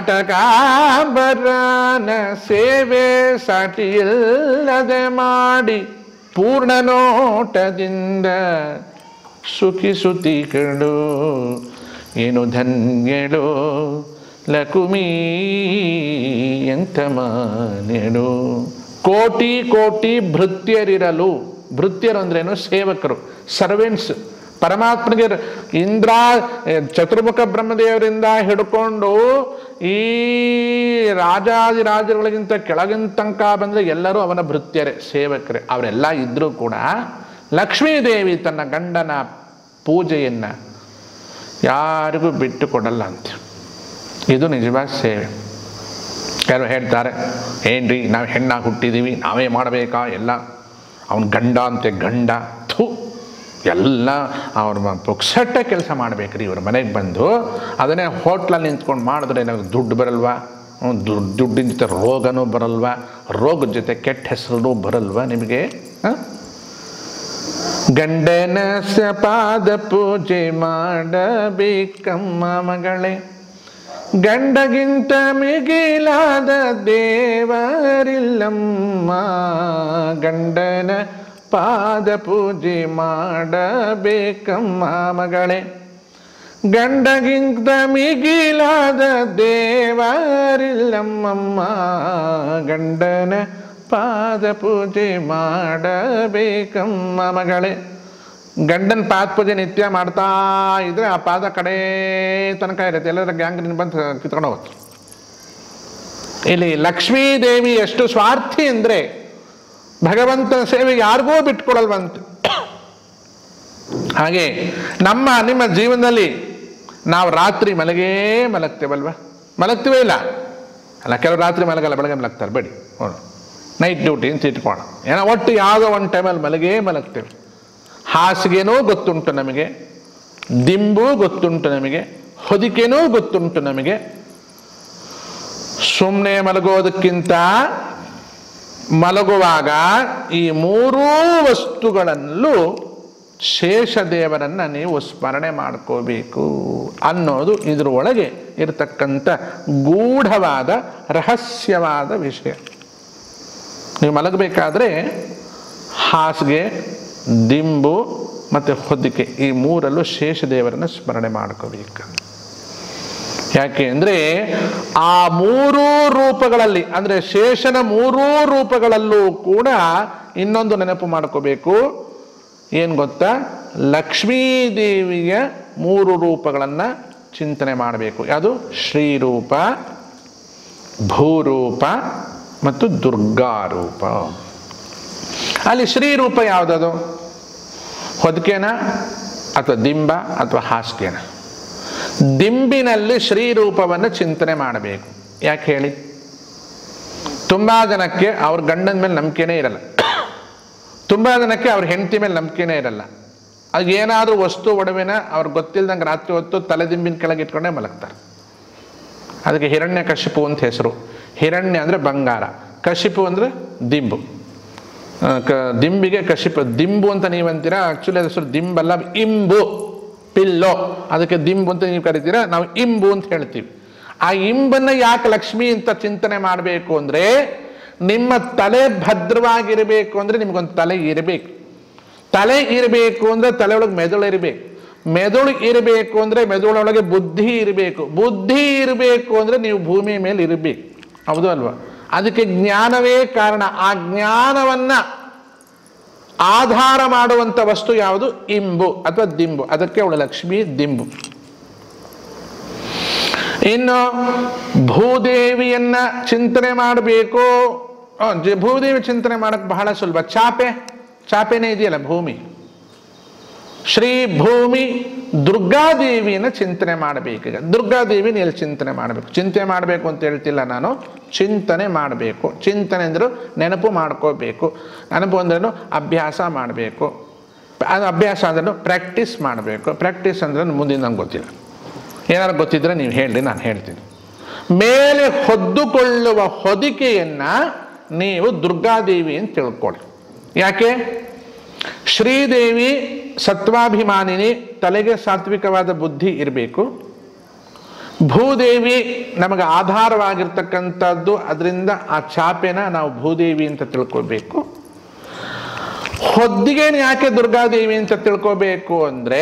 ಅಟಕಾಂಬರನ ಸೇವೆ ಸಾಟಿಯಿಲ್ಲದೆ ಮಾಡಿ ಪೂರ್ಣ ನೋಟದಿಂದ ಸುಖಿಸುತ್ತಿಗಳು ಏನು ಧನ್ಯಳು ಲಕುಮಿ ಎಂಥ ಮಾನ್ಯಳು ಕೋಟಿ ಕೋಟಿ ಭೃತ್ಯರಿರಲು ಭೃತ್ಯರು ಅಂದ್ರೇನು ಸೇವಕರು ಸರ್ವೆಂಟ್ಸ್ ಪರಮಾತ್ಮನಿಗೆ ಇಂದ್ರ ಚತುರ್ಮುಖ ಬ್ರಹ್ಮದೇವರಿಂದ ಹಿಡ್ಕೊಂಡು ಈ ರಾಜಾದಿರಾಜರುಗಳಿಗಿಂತ ಕೆಳಗಿನ ತನಕ ಬಂದರೆ ಎಲ್ಲರೂ ಅವನ ಭೃತ್ಯರೇ ಸೇವಕರೇ ಅವರೆಲ್ಲ ಇದ್ದರೂ ಕೂಡ ಲಕ್ಷ್ಮೀದೇವಿ ತನ್ನ ಗಂಡನ ಪೂಜೆಯನ್ನು ಯಾರಿಗೂ ಬಿಟ್ಟು ಕೊಡಲ್ಲ ಅಂತ ಇದು ನಿಜವಾದ ಸೇವೆ ಯಾರು ಹೇಳ್ತಾರೆ ಏನ್ರಿ ನಾವು ಹೆಣ್ಣಾಗಿ ಹುಟ್ಟಿದ್ದೀವಿ ನಾವೇ ಮಾಡಬೇಕಾ ಎಲ್ಲ ಅವನ ಗಂಡ ಅಂತೆ ಗಂಡ ಥು ಎಲ್ಲ ಅವ್ರ ಪುಕ್ಸಟ್ಟೆ ಕೆಲಸ ಮಾಡ್ಬೇಕ್ರಿ ಇವ್ರ ಮನೆಗೆ ಬಂದು ಅದನ್ನೇ ಹೋಟ್ಲಲ್ಲಿ ನಿಂತ್ಕೊಂಡು ಮಾಡಿದ್ರೆ ನಮಗೆ ದುಡ್ಡು ಬರಲ್ವಾ ಹ್ಮ್, ದುಡ್ಡು ದುಡ್ಡಿನ ಜೊತೆ ರೋಗನೂ ಬರಲ್ವಾ ರೋಗದ ಜೊತೆ ಕೆಟ್ಟ ಹೆಸರು ಬರಲ್ವಾ ನಿಮಗೆ ಹಾಂ ಗಂಡನ ಪಾದ ಪೂಜೆ ಮಾಡಬೇಕಮ್ಮ ಮಗಳೇ ಗಂಡಗಿಂತ ಮಿಗಿಲಾದ ದೇವರಿಲ್ಲಮ್ಮ ಗಂಡನ ಪಾದ ಪೂಜೆ ಮಾಡಬೇಕಮ್ಮ ಮಗಳೇ ಗಂಡಗಿಂತ ಮಿಗಿಲಾದ ದೇವರಿಲ್ಲಮ್ಮಮ್ಮ ಗಂಡನ ಪಾದ ಪೂಜೆ ಮಾಡಬೇಕಮ್ಮ ಮಗಳೇ ಗಂಡನ ಪಾದ ಪೂಜೆ ನಿತ್ಯ ಮಾಡ್ತಾ ಇದ್ರೆ ಆ ಪಾದ ಕಡೆ ತನಕ ಇರುತ್ತೆ ಎಲ್ಲರ ಗ್ಯಾಂಗ್ ಬಂದು ಕಿತ್ಕೊಂಡು ಹೋಗುತ್ತೆ ಇಲ್ಲಿ ಲಕ್ಷ್ಮೀ ದೇವಿ ಎಷ್ಟು ಸ್ವಾರ್ಥಿ ಅಂದರೆ ಭಗವಂತನ ಸೇವೆ ಯಾರಿಗೂ ಬಿಟ್ಕೊಡಲ್ವಂತೆ ಹಾಗೆ ನಮ್ಮ ನಿಮ್ಮ ಜೀವನದಲ್ಲಿ ನಾವು ರಾತ್ರಿ ಮಲಗೇ ಮಲಗ್ತೇವಲ್ವ ಮಲಗ್ತೀವೇ ಇಲ್ಲ ಅಲ್ಲ ಕೆಲವು ರಾತ್ರಿ ಮಲಗಲ್ಲ ಬೆಳಗ್ಗೆ ಮಲಗ್ತಾರೆ ಬೇಡಿ ನೈಟ್ ಡ್ಯೂಟಿ ಅಂತ ಇಟ್ಕೋಣ ಏನೋ ಒಟ್ಟು ಯಾವುದೋ ಒಂದು ಟೈಮಲ್ಲಿ ಮಲಗೇ ಮಲಗ್ತೇವೆ ಹಾಸಿಗೆನೂ ಗೊತ್ತುಂಟು ನಮಗೆ ದಿಂಬು ಗೊತ್ತುಂಟು ನಮಗೆ ಹೊದಿಕೆನೂ ಗೊತ್ತುಂಟು ನಮಗೆ ಸುಮ್ಮನೆ ಮಲಗೋದಕ್ಕಿಂತ ಮಲಗುವಾಗ ಈ ಮೂರೂ ವಸ್ತುಗಳಲ್ಲೂ ಶೇಷದೇವರನ್ನು ನೀವು ಸ್ಮರಣೆ ಮಾಡ್ಕೋಬೇಕು ಅನ್ನೋದು ಇದ್ರ ಒಳಗೆ ಇರತಕ್ಕಂಥ ಗೂಢವಾದ ರಹಸ್ಯವಾದ ವಿಷಯ ನೀವು ಮಲಗಬೇಕಾದ್ರೆ ಹಾಸಿಗೆ ದಿಂಬು ಮತ್ತು ಹೊದಿಕೆ ಈ ಮೂರಲ್ಲೂ ಶೇಷದೇವರನ್ನು ಸ್ಮರಣೆ ಮಾಡ್ಕೋಬೇಕು ಯಾಕೆ ಅಂದರೆ ಆ ಮೂರೂ ರೂಪಗಳಲ್ಲಿ ಅಂದರೆ ಶೇಷನ ಮೂರೂ ರೂಪಗಳಲ್ಲೂ ಕೂಡ ಇನ್ನೊಂದು ನೆನಪು ಮಾಡ್ಕೋಬೇಕು ಏನು ಗೊತ್ತಾ ಲಕ್ಷ್ಮೀದೇವಿಯ ಮೂರು ರೂಪಗಳನ್ನು ಚಿಂತನೆ ಮಾಡಬೇಕು ಯಾವುದು ಶ್ರೀರೂಪ ಭೂರೂಪ ಮತ್ತು ದುರ್ಗಾರೂಪ ಅಲ್ಲಿ ಶ್ರೀರೂಪ ಯಾವುದದು ಹೊದಿಕೆನ ಅಥವಾ ದಿಂಬ ಅಥವಾ ಹಾಸಿಗೆನ ದಿಂಬಿನಲ್ಲಿ ಶ್ರೀರೂಪವನ್ನು ಚಿಂತನೆ ಮಾಡಬೇಕು ಯಾಕೆ ಹೇಳಿ ತುಂಬ ಜನಕ್ಕೆ ಅವ್ರ ಗಂಡನ ಮೇಲೆ ನಂಬಿಕೆನೇ ಇರಲ್ಲ ತುಂಬ ಜನಕ್ಕೆ ಅವ್ರ ಹೆಂಡತಿ ಮೇಲೆ ನಂಬಿಕೆನೇ ಇರಲ್ಲ ಅದು ಏನಾದರೂ ವಸ್ತು ಒಡವೆನ ಅವ್ರಿಗೆ ಗೊತ್ತಿಲ್ದಂಗೆ ರಾತ್ರಿ ಹೊತ್ತು ತಲೆದಿಂಬಿನ ಕೆಳಗೆ ಇಟ್ಕೊಂಡೇ ಮಲಗ್ತಾರೆ ಅದಕ್ಕೆ ಹಿರಣ್ಯ ಕಶಿಪು ಅಂತ ಹೆಸರು ಹಿರಣ್ಯ ಅಂದರೆ ಬಂಗಾರ ಕಶಿಪು ಅಂದರೆ ದಿಂಬು ಆ, ಕ ದಿಂಬಿಗೆ ಕಶಿಪ ದಿಂಬು ಅಂತ ನೀವಂತೀರಾ ಆ್ಯಕ್ಚುಲಿ ಹೆಸರು ದಿಂಬಲ್ಲ ಇಂಬು ಪಿಲ್ಲೋ ಅದಕ್ಕೆ ದಿಂಬು ಅಂತ ನೀವು ಕರಿತೀರಾ ನಾವು ಇಂಬು ಅಂತ ಹೇಳ್ತೀವಿ ಆ ಇಂಬನ್ನು ಯಾಕೆ ಲಕ್ಷ್ಮಿ ಅಂತ ಚಿಂತನೆ ಮಾಡಬೇಕು ಅಂದರೆ ನಿಮ್ಮ ತಲೆ ಭದ್ರವಾಗಿರಬೇಕು ಅಂದರೆ ನಿಮಗೊಂದು ತಲೆ ಇರಬೇಕು ತಲೆ ಇರಬೇಕು ಅಂದರೆ ತಲೆ ಒಳಗೆ ಮೆದುಳು ಇರಬೇಕು ಮೆದುಳು ಇರಬೇಕು ಅಂದರೆ ಮೆದುಳೊಳಗೆ ಬುದ್ಧಿ ಇರಬೇಕು ಬುದ್ಧಿ ಇರಬೇಕು ಅಂದರೆ ನೀವು ಭೂಮಿ ಮೇಲೆ ಇರಬೇಕು ಹೌದು ಅಲ್ವಾ ಅದಕ್ಕೆ ಜ್ಞಾನವೇ ಕಾರಣ ಆ ಜ್ಞಾನವನ್ನ ಆಧಾರ ಮಾಡುವಂಥ ವಸ್ತು ಯಾವುದು ಇಂಬು ಅಥವಾ ದಿಂಬು ಅದಕ್ಕೆ ಅವಳು ಲಕ್ಷ್ಮಿ ದಿಂಬು ಇನ್ನು ಭೂದೇವಿಯನ್ನ ಚಿಂತನೆ ಮಾಡಬೇಕು ಆ, ಜ- ಭೂದೇವಿ ಚಿಂತನೆ ಮಾಡಕ್ ಬಹಳ ಸುಲಭ ಚಾಪೆ ಚಾಪೆನೇ ಇದೆಯಲ್ಲ ಭೂಮಿ ಶ್ರೀ ಭೂಮಿ ದುರ್ಗಾದೇವಿಯನ್ನು ಚಿಂತನೆ ಮಾಡಬೇಕೀಗ ದುರ್ಗಾದೇವಿ ಎಲ್ಲಿ ಚಿಂತನೆ ಮಾಡಬೇಕು ಚಿಂತನೆ ಮಾಡಬೇಕು ಅಂತ ಹೇಳ್ತಿಲ್ಲ ನಾನು ಚಿಂತನೆ ಮಾಡಬೇಕು ಚಿಂತನೆ ಅಂದರೂ ನೆನಪು ಮಾಡ್ಕೋಬೇಕು ನೆನಪು ಅಂದ್ರೂ ಅಭ್ಯಾಸ ಮಾಡಬೇಕು ಅದು ಅಭ್ಯಾಸ ಅಂದ್ರೂ ಪ್ರಾಕ್ಟೀಸ್ ಮಾಡಬೇಕು ಪ್ರಾಕ್ಟೀಸ್ ಅಂದ್ರೆ ಮುಂದಿನ ನಂಗೆ ಗೊತ್ತಿಲ್ಲ ಏನಾದ್ರು ಗೊತ್ತಿದ್ರೆ ನೀವು ಹೇಳಿ ನಾನು ಹೇಳ್ತೀನಿ ಮೇಲೆ ಹೊದ್ದುಕೊಳ್ಳುವ ಹೊದಿಕೆಯನ್ನ ನೀವು ದುರ್ಗಾದೇವಿ ಅಂತ ತಿಳ್ಕೊಳ್ಳಿ ಯಾಕೆ ಶ್ರೀದೇವಿ ಸತ್ವಾಭಿಮಾನಿನಿ ತಲೆಗೆ ಸಾತ್ವಿಕವಾದ ಬುದ್ಧಿ ಇರಬೇಕು ಭೂದೇವಿ ನಮಗೆ ಆಧಾರವಾಗಿರ್ತಕ್ಕಂಥದ್ದು ಅದರಿಂದ ಆ ಚಾಪೆನ ನಾವು ಭೂದೇವಿ ಅಂತ ತಿಳ್ಕೋಬೇಕು ಹೊದ್ದಿಗೆನ ಯಾಕೆ ದುರ್ಗಾದೇವಿ ಅಂತ ತಿಳ್ಕೋಬೇಕು ಅಂದ್ರೆ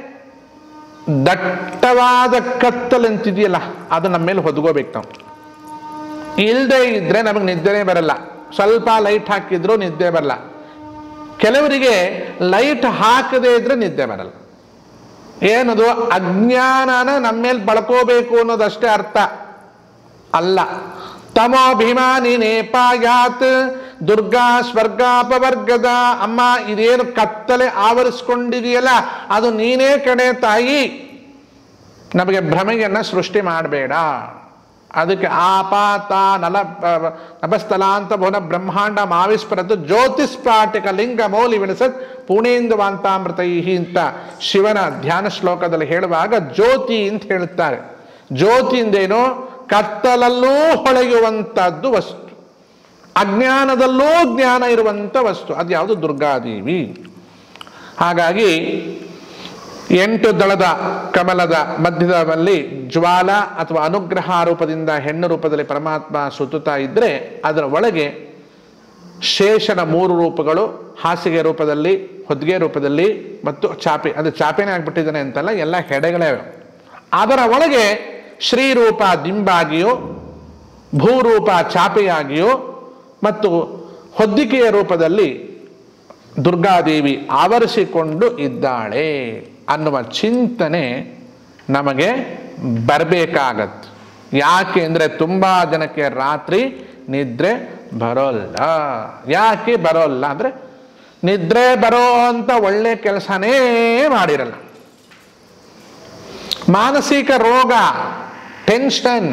ದಟ್ಟವಾದ ಕತ್ತಲು ಅಂತಿದೆಯಲ್ಲ ಅದು ನಮ್ಮ ಮೇಲೆ ಹೊದ್ಕೋಬೇಕು ನಾವು ಇಲ್ಲದೆ ಇದ್ರೆ ನಮಗೆ ನಿದ್ದೆ ಬರಲ್ಲ ಸ್ವಲ್ಪ ಲೈಟ್ ಹಾಕಿದ್ರು ನಿದ್ದೆ ಬರಲ್ಲ ಕೆಲವರಿಗೆ ಲೈಟ್ ಹಾಕದೇ ಇದ್ರೆ ನಿದ್ದೆ ಬರಲ್ಲ ಏನದು ಅಜ್ಞಾನನ ನಮ್ಮ ಮೇಲೆ ಬಳಕೋಬೇಕು ಅನ್ನೋದಷ್ಟೇ ಅರ್ಥ ಅಲ್ಲ ತಮೋಭಿಮಾನಿ ನೇಪಾಯಾತ್ ದುರ್ಗಾ ಸ್ವರ್ಗಾಪವರ್ಗದ ಅಮ್ಮ ಇದೇನು ಕತ್ತಲೆ ಆವರಿಸ್ಕೊಂಡಿದೆಯಲ್ಲ ಅದು ನೀನೇ ಕಡೆ ತಾಯಿ ನಮಗೆ ಭ್ರಮೆಯನ್ನ ಸೃಷ್ಟಿ ಮಾಡಬೇಡ ಅದಕ್ಕೆ ಆಪಾತ ನಲ ನಭಸ್ಥಲಾಂತ ಭುವನ ಬ್ರಹ್ಮಾಂಡ ಮಾವಿಸ್ಪರತು ಜ್ಯೋತಿಸ್ಫಾಟಿಕ ಲಿಂಗ ಮೌಲಿ ವಿಳಸತ್ ಪುಣೇಂದು ವಾಂತಾಮೃತೈಹಿ ಅಂತ ಶಿವನ ಧ್ಯಾನ ಶ್ಲೋಕದಲ್ಲಿ ಹೇಳುವಾಗ ಜ್ಯೋತಿ ಅಂತ ಹೇಳುತ್ತಾರೆ ಜ್ಯೋತಿ ಎಂದೇನು ಕತ್ತಲಲ್ಲೂ ಹೊಳೆಯುವಂಥದ್ದು ವಸ್ತು ಅಜ್ಞಾನದಲ್ಲೂ ಜ್ಞಾನ ಇರುವಂಥ ವಸ್ತು ಅದು ಯಾವುದು ದುರ್ಗಾದೇವಿ ಹಾಗಾಗಿ ಎಂಟು ದಳದ ಕಮಲದ ಮಧ್ಯದಲ್ಲಿ ಜ್ವಾಲ ಅಥವಾ ಅನುಗ್ರಹ ರೂಪದಿಂದ ಹೆಣ್ಣು ರೂಪದಲ್ಲಿ ಪರಮಾತ್ಮ ಸುತ್ತುತ್ತಾ ಇದ್ದರೆ ಅದರ ಒಳಗೆ ಶೇಷನ ಮೂರು ರೂಪಗಳು ಹಾಸಿಗೆ ರೂಪದಲ್ಲಿ ಹೊದ್ಗೆ ರೂಪದಲ್ಲಿ ಮತ್ತು ಚಾಪೆ ಅದು ಚಾಪೆನೇ ಆಗ್ಬಿಟ್ಟಿದ್ದಾನೆ ಅಂತಲ್ಲ ಎಲ್ಲ ಹೆಡೆಗಳೇ ಅವೆ. ಅದರ ಒಳಗೆ ಶ್ರೀರೂಪ ದಿಂಬಾಗಿಯೋ ಭೂರೂಪ ಚಾಪೆಯಾಗಿಯೋ ಮತ್ತು ಹೊದ್ದಿಕೆಯ ರೂಪದಲ್ಲಿ ದುರ್ಗಾದೇವಿ ಆವರಿಸಿಕೊಂಡು ಇದ್ದಾಳೆ ಅನ್ನುವ ಚಿಂತನೆ ನಮಗೆ ಬರಬೇಕಾಗತ್ತೆ ಯಾಕೆ ಅಂದರೆ ತುಂಬ ಜನಕ್ಕೆ ರಾತ್ರಿ ನಿದ್ರೆ ಬರೋಲ್ಲ ಯಾಕೆ ಬರೋಲ್ಲ ಅಂದರೆ ನಿದ್ರೆ ಬರೋ ಅಂತ ಒಳ್ಳೆ ಕೆಲಸನೇ ಮಾಡಿರಲ್ಲ ಮಾನಸಿಕ ರೋಗ ಟೆನ್ಷನ್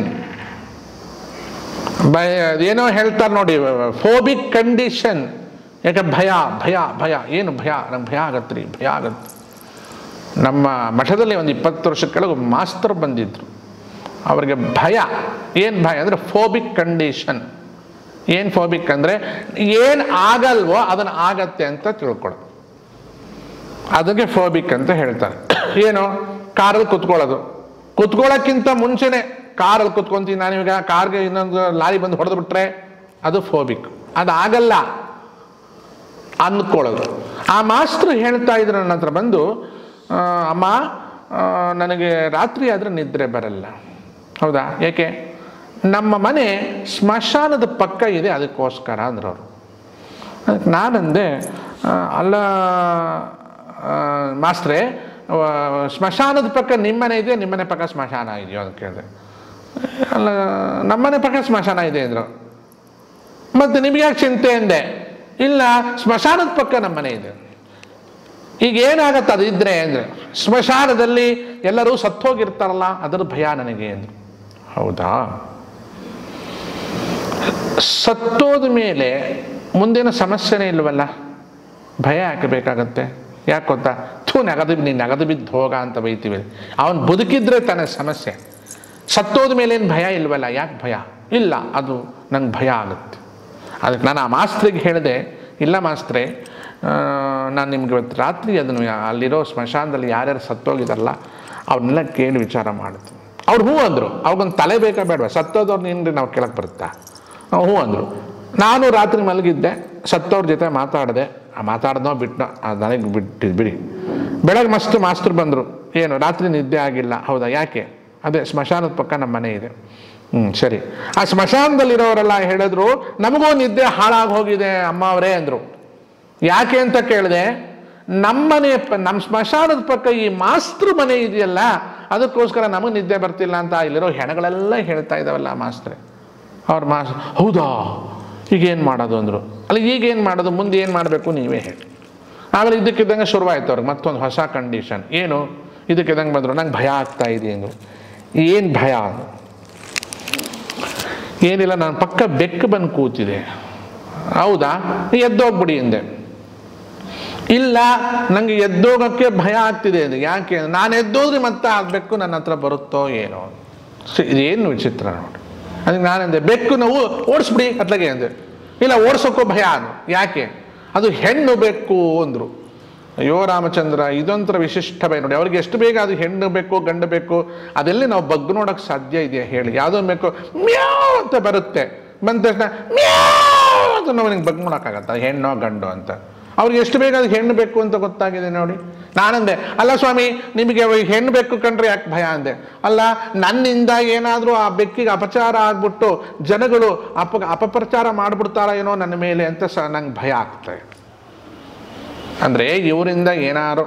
ಭಯ ಏನೋ ಹೇಳ್ತಾರೆ ನೋಡಿ ಫೋಬಿಕ್ ಕಂಡೀಷನ್ ಯಾಕೆ ಭಯ ಭಯ ಭಯ ಏನು ಭಯ ನಂಗೆ ಭಯ ಆಗತ್ರಿ ಭಯ ಆಗತ್ತೆ ನಮ್ಮ ಮಠದಲ್ಲಿ ಒಂದು ಇಪ್ಪತ್ತು ವರ್ಷ ಕೆಳಗೆ ಒಬ್ಬ ಮಾಸ್ತರ್ ಬಂದಿದ್ರು ಅವರಿಗೆ ಭಯ ಏನು ಭಯ ಅಂದರೆ ಫೋಬಿಕ್ ಕಂಡೀಷನ್ ಏನು ಫೋಬಿಕ್ ಅಂದರೆ ಏನು ಆಗಲ್ವೋ ಅದನ್ನು ಆಗತ್ತೆ ಅಂತ ತಿಳ್ಕೊಳ್ಳೋದು ಅದಕ್ಕೆ ಫೋಬಿಕ್ ಅಂತ ಹೇಳ್ತಾರೆ ಏನು ಕಾರಲ್ಲಿ ಕುತ್ಕೊಳ್ಳೋದು ಕುತ್ಕೊಳ್ಳೋಕ್ಕಿಂತ ಮುಂಚೆನೆ ಕಾರಲ್ಲಿ ಕುತ್ಕೊಂತೀನಿ ನಾನು ಇವಾಗ ಕಾರ್ಗೆ ಇನ್ನೊಂದು ಲಾರಿ ಬಂದು ಹೊಡೆದು ಬಿಟ್ರೆ ಅದು ಫೋಬಿಕ್ ಅದು ಆಗಲ್ಲ ಅಂದ್ಕೊಳ್ಳೋದು ಆ ಮಾಸ್ಟ್ರು ಹೇಳ್ತಾ ಇದ್ರು ನನ್ನ ಹತ್ರ ಬಂದು ಆ, ಅಮ್ಮ ಆ, ನನಗೆ ರಾತ್ರಿ ಆದರೆ ನಿದ್ರೆ ಬರಲ್ಲ ಹೌದಾ ಏಕೆ ನಮ್ಮ ಮನೆ ಸ್ಮಶಾನದ ಪಕ್ಕ ಇದೆ ಅದಕ್ಕೋಸ್ಕರ ಅಂದ್ರು ಅವರು ಅದಕ್ಕೆ ನಾನಂದೆ ಆ, ಅಲ್ಲ ಆ, ಮಾಸ್ಟ್ರೇ ಆ, ಸ್ಮಶಾನದ ಪಕ್ಕ ನಿಮ್ಮನೆ ಇದೆ ನಿಮ್ಮನೆ ಪಕ್ಕ ಸ್ಮಶಾನ ಇದೆಯೋ ಅಂತ ಕೇಳಿದೆ ಅಲ್ಲ ನಮ್ಮನೆ ಪಕ್ಕ ಸ್ಮಶಾನ ಇದೆ ಅಂದರು ಮತ್ತು ನಿಮ್ಗೆ ಯಾಕೆ ಚಿಂತೆ ಅಂದೆ ಇಲ್ಲ ಸ್ಮಶಾನದ ಪಕ್ಕ ನಮ್ಮನೆ ಇದೆ ಈಗ ಏನಾಗತ್ತೆ ಅದು ಇದ್ರೆ ಅಂದರೆ ಸ್ಮಶಾನದಲ್ಲಿ ಎಲ್ಲರೂ ಸತ್ತೋಗಿರ್ತಾರಲ್ಲ ಅದರ ಭಯ ನನಗೆ ಅಂದರು ಹೌದಾ ಸತ್ತೋದ ಮೇಲೆ ಮುಂದಿನ ಸಮಸ್ಯೆನೇ ಇಲ್ವಲ್ಲ ಭಯ ಯಾಕೆ ಬೇಕಾಗತ್ತೆ ಯಾಕೆ ಗೊತ್ತಾ ಥೂ ನಗದು ನೀನು ನಗದು ಬಿದ್ದು ಹೋಗ ಅಂತ ಬೈತೀವಿ ಅವನು ಬದುಕಿದ್ರೆ ತಾನೇ ಸಮಸ್ಯೆ ಸತ್ತೋದ ಮೇಲೆ ಏನು ಭಯ ಇಲ್ವಲ್ಲ ಯಾಕೆ ಭಯ ಇಲ್ಲ ಅದು ನಂಗೆ ಭಯ ಆಗುತ್ತೆ ಅದಕ್ಕೆ ನಾನು ಆ ಮಾಸ್ತ್ರಿಗೆ ಹೇಳಿದೆ ಇಲ್ಲ ಮಾಸ್ತ್ರೆ ನಾನು ನಿಮ್ಗೆ ಇವತ್ತು ರಾತ್ರಿ ಅದನ್ನು ಯಾ- ಅಲ್ಲಿರೋ ಸ್ಮಶಾನದಲ್ಲಿ ಯಾರ್ಯಾರು ಸತ್ತೋಗಿದಾರಲ್ಲ ಅವ್ರನ್ನೆಲ್ಲ ಕೇಳಿ ವಿಚಾರ ಮಾಡಿದ್ರು ಅವ್ರು ಹ್ಞೂ ಅಂದರು ಅವ್ರಿಗೊಂದು ತಲೆ ಬೇಕಾ ಬೇಡವಾ ಸತ್ತೋದವ್ರು ನಿನ್ರಿ ನಾವು ಕೇಳಕ್ಕೆ ಬರುತ್ತಾ ಅವ್ರು ಹ್ಞೂ ಅಂದರು ನಾನು ರಾತ್ರಿ ಮಲಗಿದ್ದೆ ಸತ್ತವ್ರ ಜೊತೆ ಮಾತಾಡಿದೆ ಆ ಮಾತಾಡ್ದೋ ಬಿಟ್ಟು ನನಗೆ ಬಿಟ್ಟಿದ್ದು ಬಿಡಿ ಬೆಳಗ್ಗೆ ಮಸ್ತ್ ಮಾಸ್ತರು ಬಂದರು ಏನು ರಾತ್ರಿ ನಿದ್ದೆ ಆಗಿಲ್ಲ ಹೌದಾ ಯಾಕೆ ಅದೇ ಸ್ಮಶಾನದ ಪಕ್ಕ ನಮ್ಮ ಮನೆ ಇದೆ ಹ್ಞೂ ಸರಿ ಆ ಸ್ಮಶಾನದಲ್ಲಿರೋರೆಲ್ಲ ಹೇಳಿದ್ರು ನಮಗೂ ನಿದ್ದೆ ಹಾಳಾಗಿ ಹೋಗಿದೆ ಅಮ್ಮ ಅವರೇ ಅಂದರು ಯಾಕೆ ಅಂತ ಕೇಳಿದೆ ನಮ್ಮನೆ ಪ- ನಮ್ಮ ಸ್ಮಶಾನದ ಪಕ್ಕ ಈ ಮಾಸ್ತೃ ಮನೆ ಇದೆಯಲ್ಲ ಅದಕ್ಕೋಸ್ಕರ ನಮಗೆ ನಿದ್ದೆ ಬರ್ತಿಲ್ಲ ಅಂತ ಇಲ್ಲಿರೋ ಹೆಣಗಳೆಲ್ಲ ಹೇಳ್ತಾ ಇದ್ದಾವಲ್ಲ ಮಾಸ್ತ್ರೆ ಅವ್ರ ಮಾಸ್ ಹೌದಾ ಈಗೇನು ಮಾಡೋದು ಅಂದರು ಅಲ್ಲ ಈಗೇನು ಮಾಡೋದು ಮುಂದೆ ಏನು ಮಾಡಬೇಕು ನೀವೇ ಹೇಳಿ ಆಮೇಲೆ ಇದಕ್ಕಿದ್ದಂಗೆ ಶುರುವಾಯ್ತು ಅವ್ರಿಗೆ ಮತ್ತೊಂದು ಹೊಸ ಕಂಡೀಷನ್ ಏನು ಇದಕ್ಕಿದ್ದಂಗೆ ಬಂದರು ನಂಗೆ ಭಯ ಆಗ್ತಾ ಇದೆ ಅಂದರು ಏನು ಭಯ ಅದು ಏನಿಲ್ಲ ನನ್ನ ಪಕ್ಕ ಬೆಕ್ಕು ಬಂದು ಕೂತಿದೆ ಹೌದಾ ಎದ್ದೋಗ್ಬಿಡಿ ಅಂದೆ ಇಲ್ಲ ನನಗೆ ಎದ್ದೋಗಕ್ಕೆ ಭಯ ಆಗ್ತಿದೆ ಅದು ಯಾಕೆ ನಾನು ಎದ್ದೋದ್ರೆ ಮತ್ತೆ ಆ ಬೆಕ್ಕು ನನ್ನ ಹತ್ರ ಬರುತ್ತೋ ಏನೋ ಸಿ- ಇದೇನು ವಿಚಿತ್ರ ನೋಡಿ ಅದಕ್ಕೆ ನಾನಂದೆ ಬೆಕ್ಕು ನಾವು ಓಡಿಸ್ಬಿಡಿ ಅತ್ಲಾಗೆ ಅಂದೆ ಇಲ್ಲ ಓಡಿಸೋಕ್ಕೋ ಭಯ ಅದು ಯಾಕೆ ಅದು ಹೆಣ್ಣು ಬೆಕ್ಕು ಅಂದರು ಅಯ್ಯೋ ರಾಮಚಂದ್ರ ಇದೊಂಥರ ವಿಶಿಷ್ಟ ಭಯ ನೋಡಿ ಅವ್ರಿಗೆ ಎಷ್ಟು ಬೇಗ ಅದು ಹೆಣ್ಣು ಬೇಕು ಗಂಡು ಬೇಕು ಅದೆಲ್ಲಿ ನಾವು ಬಗ್ಗು ನೋಡೋಕೆ ಸಾಧ್ಯ ಇದೆಯಾ ಹೇಳಿ ಯಾವುದೋ ಬೇಕು ಮ್ಯಾವ್ ಅಂತ ಬರುತ್ತೆ ಬಂದ ತಕ್ಷಣ ಮ್ಯಾವ್ ಅಂತ ನಾವು ನಿಂಗೆ ಬಗ್ ಮಾಡೋಕ್ಕಾಗತ್ತ ಹೆಣ್ಣೋ ಗಂಡು ಅಂತ ಅವ್ರಿಗೆ ಎಷ್ಟು ಬೇಗ ಅದು ಹೆಣ್ಣು ಬೇಕು ಅಂತ ಗೊತ್ತಾಗಿದೆ ನೋಡಿ ನಾನಂದೆ ಅಲ್ಲ ಸ್ವಾಮಿ ನಿಮಗೆ ಅವ ಹೆಣ್ಣು ಬೇಕು ಕಂಡ್ರೆ ಯಾಕೆ ಭಯ ಅಂದೆ ಅಲ್ಲ ನನ್ನಿಂದ ಏನಾದರೂ ಆ ಬೆಕ್ಕಿಗೆ ಅಪಚಾರ ಆಗ್ಬಿಟ್ಟು ಜನಗಳು ಅಪ ಅಪಪ್ರಚಾರ ಮಾಡ್ಬಿಡ್ತಾರ ಏನೋ ನನ್ನ ಮೇಲೆ ಅಂತ ಸ ನಂಗೆ ಭಯ ಆಗ್ತದೆ ಅಂದರೆ ಇವರಿಂದ ಏನಾರು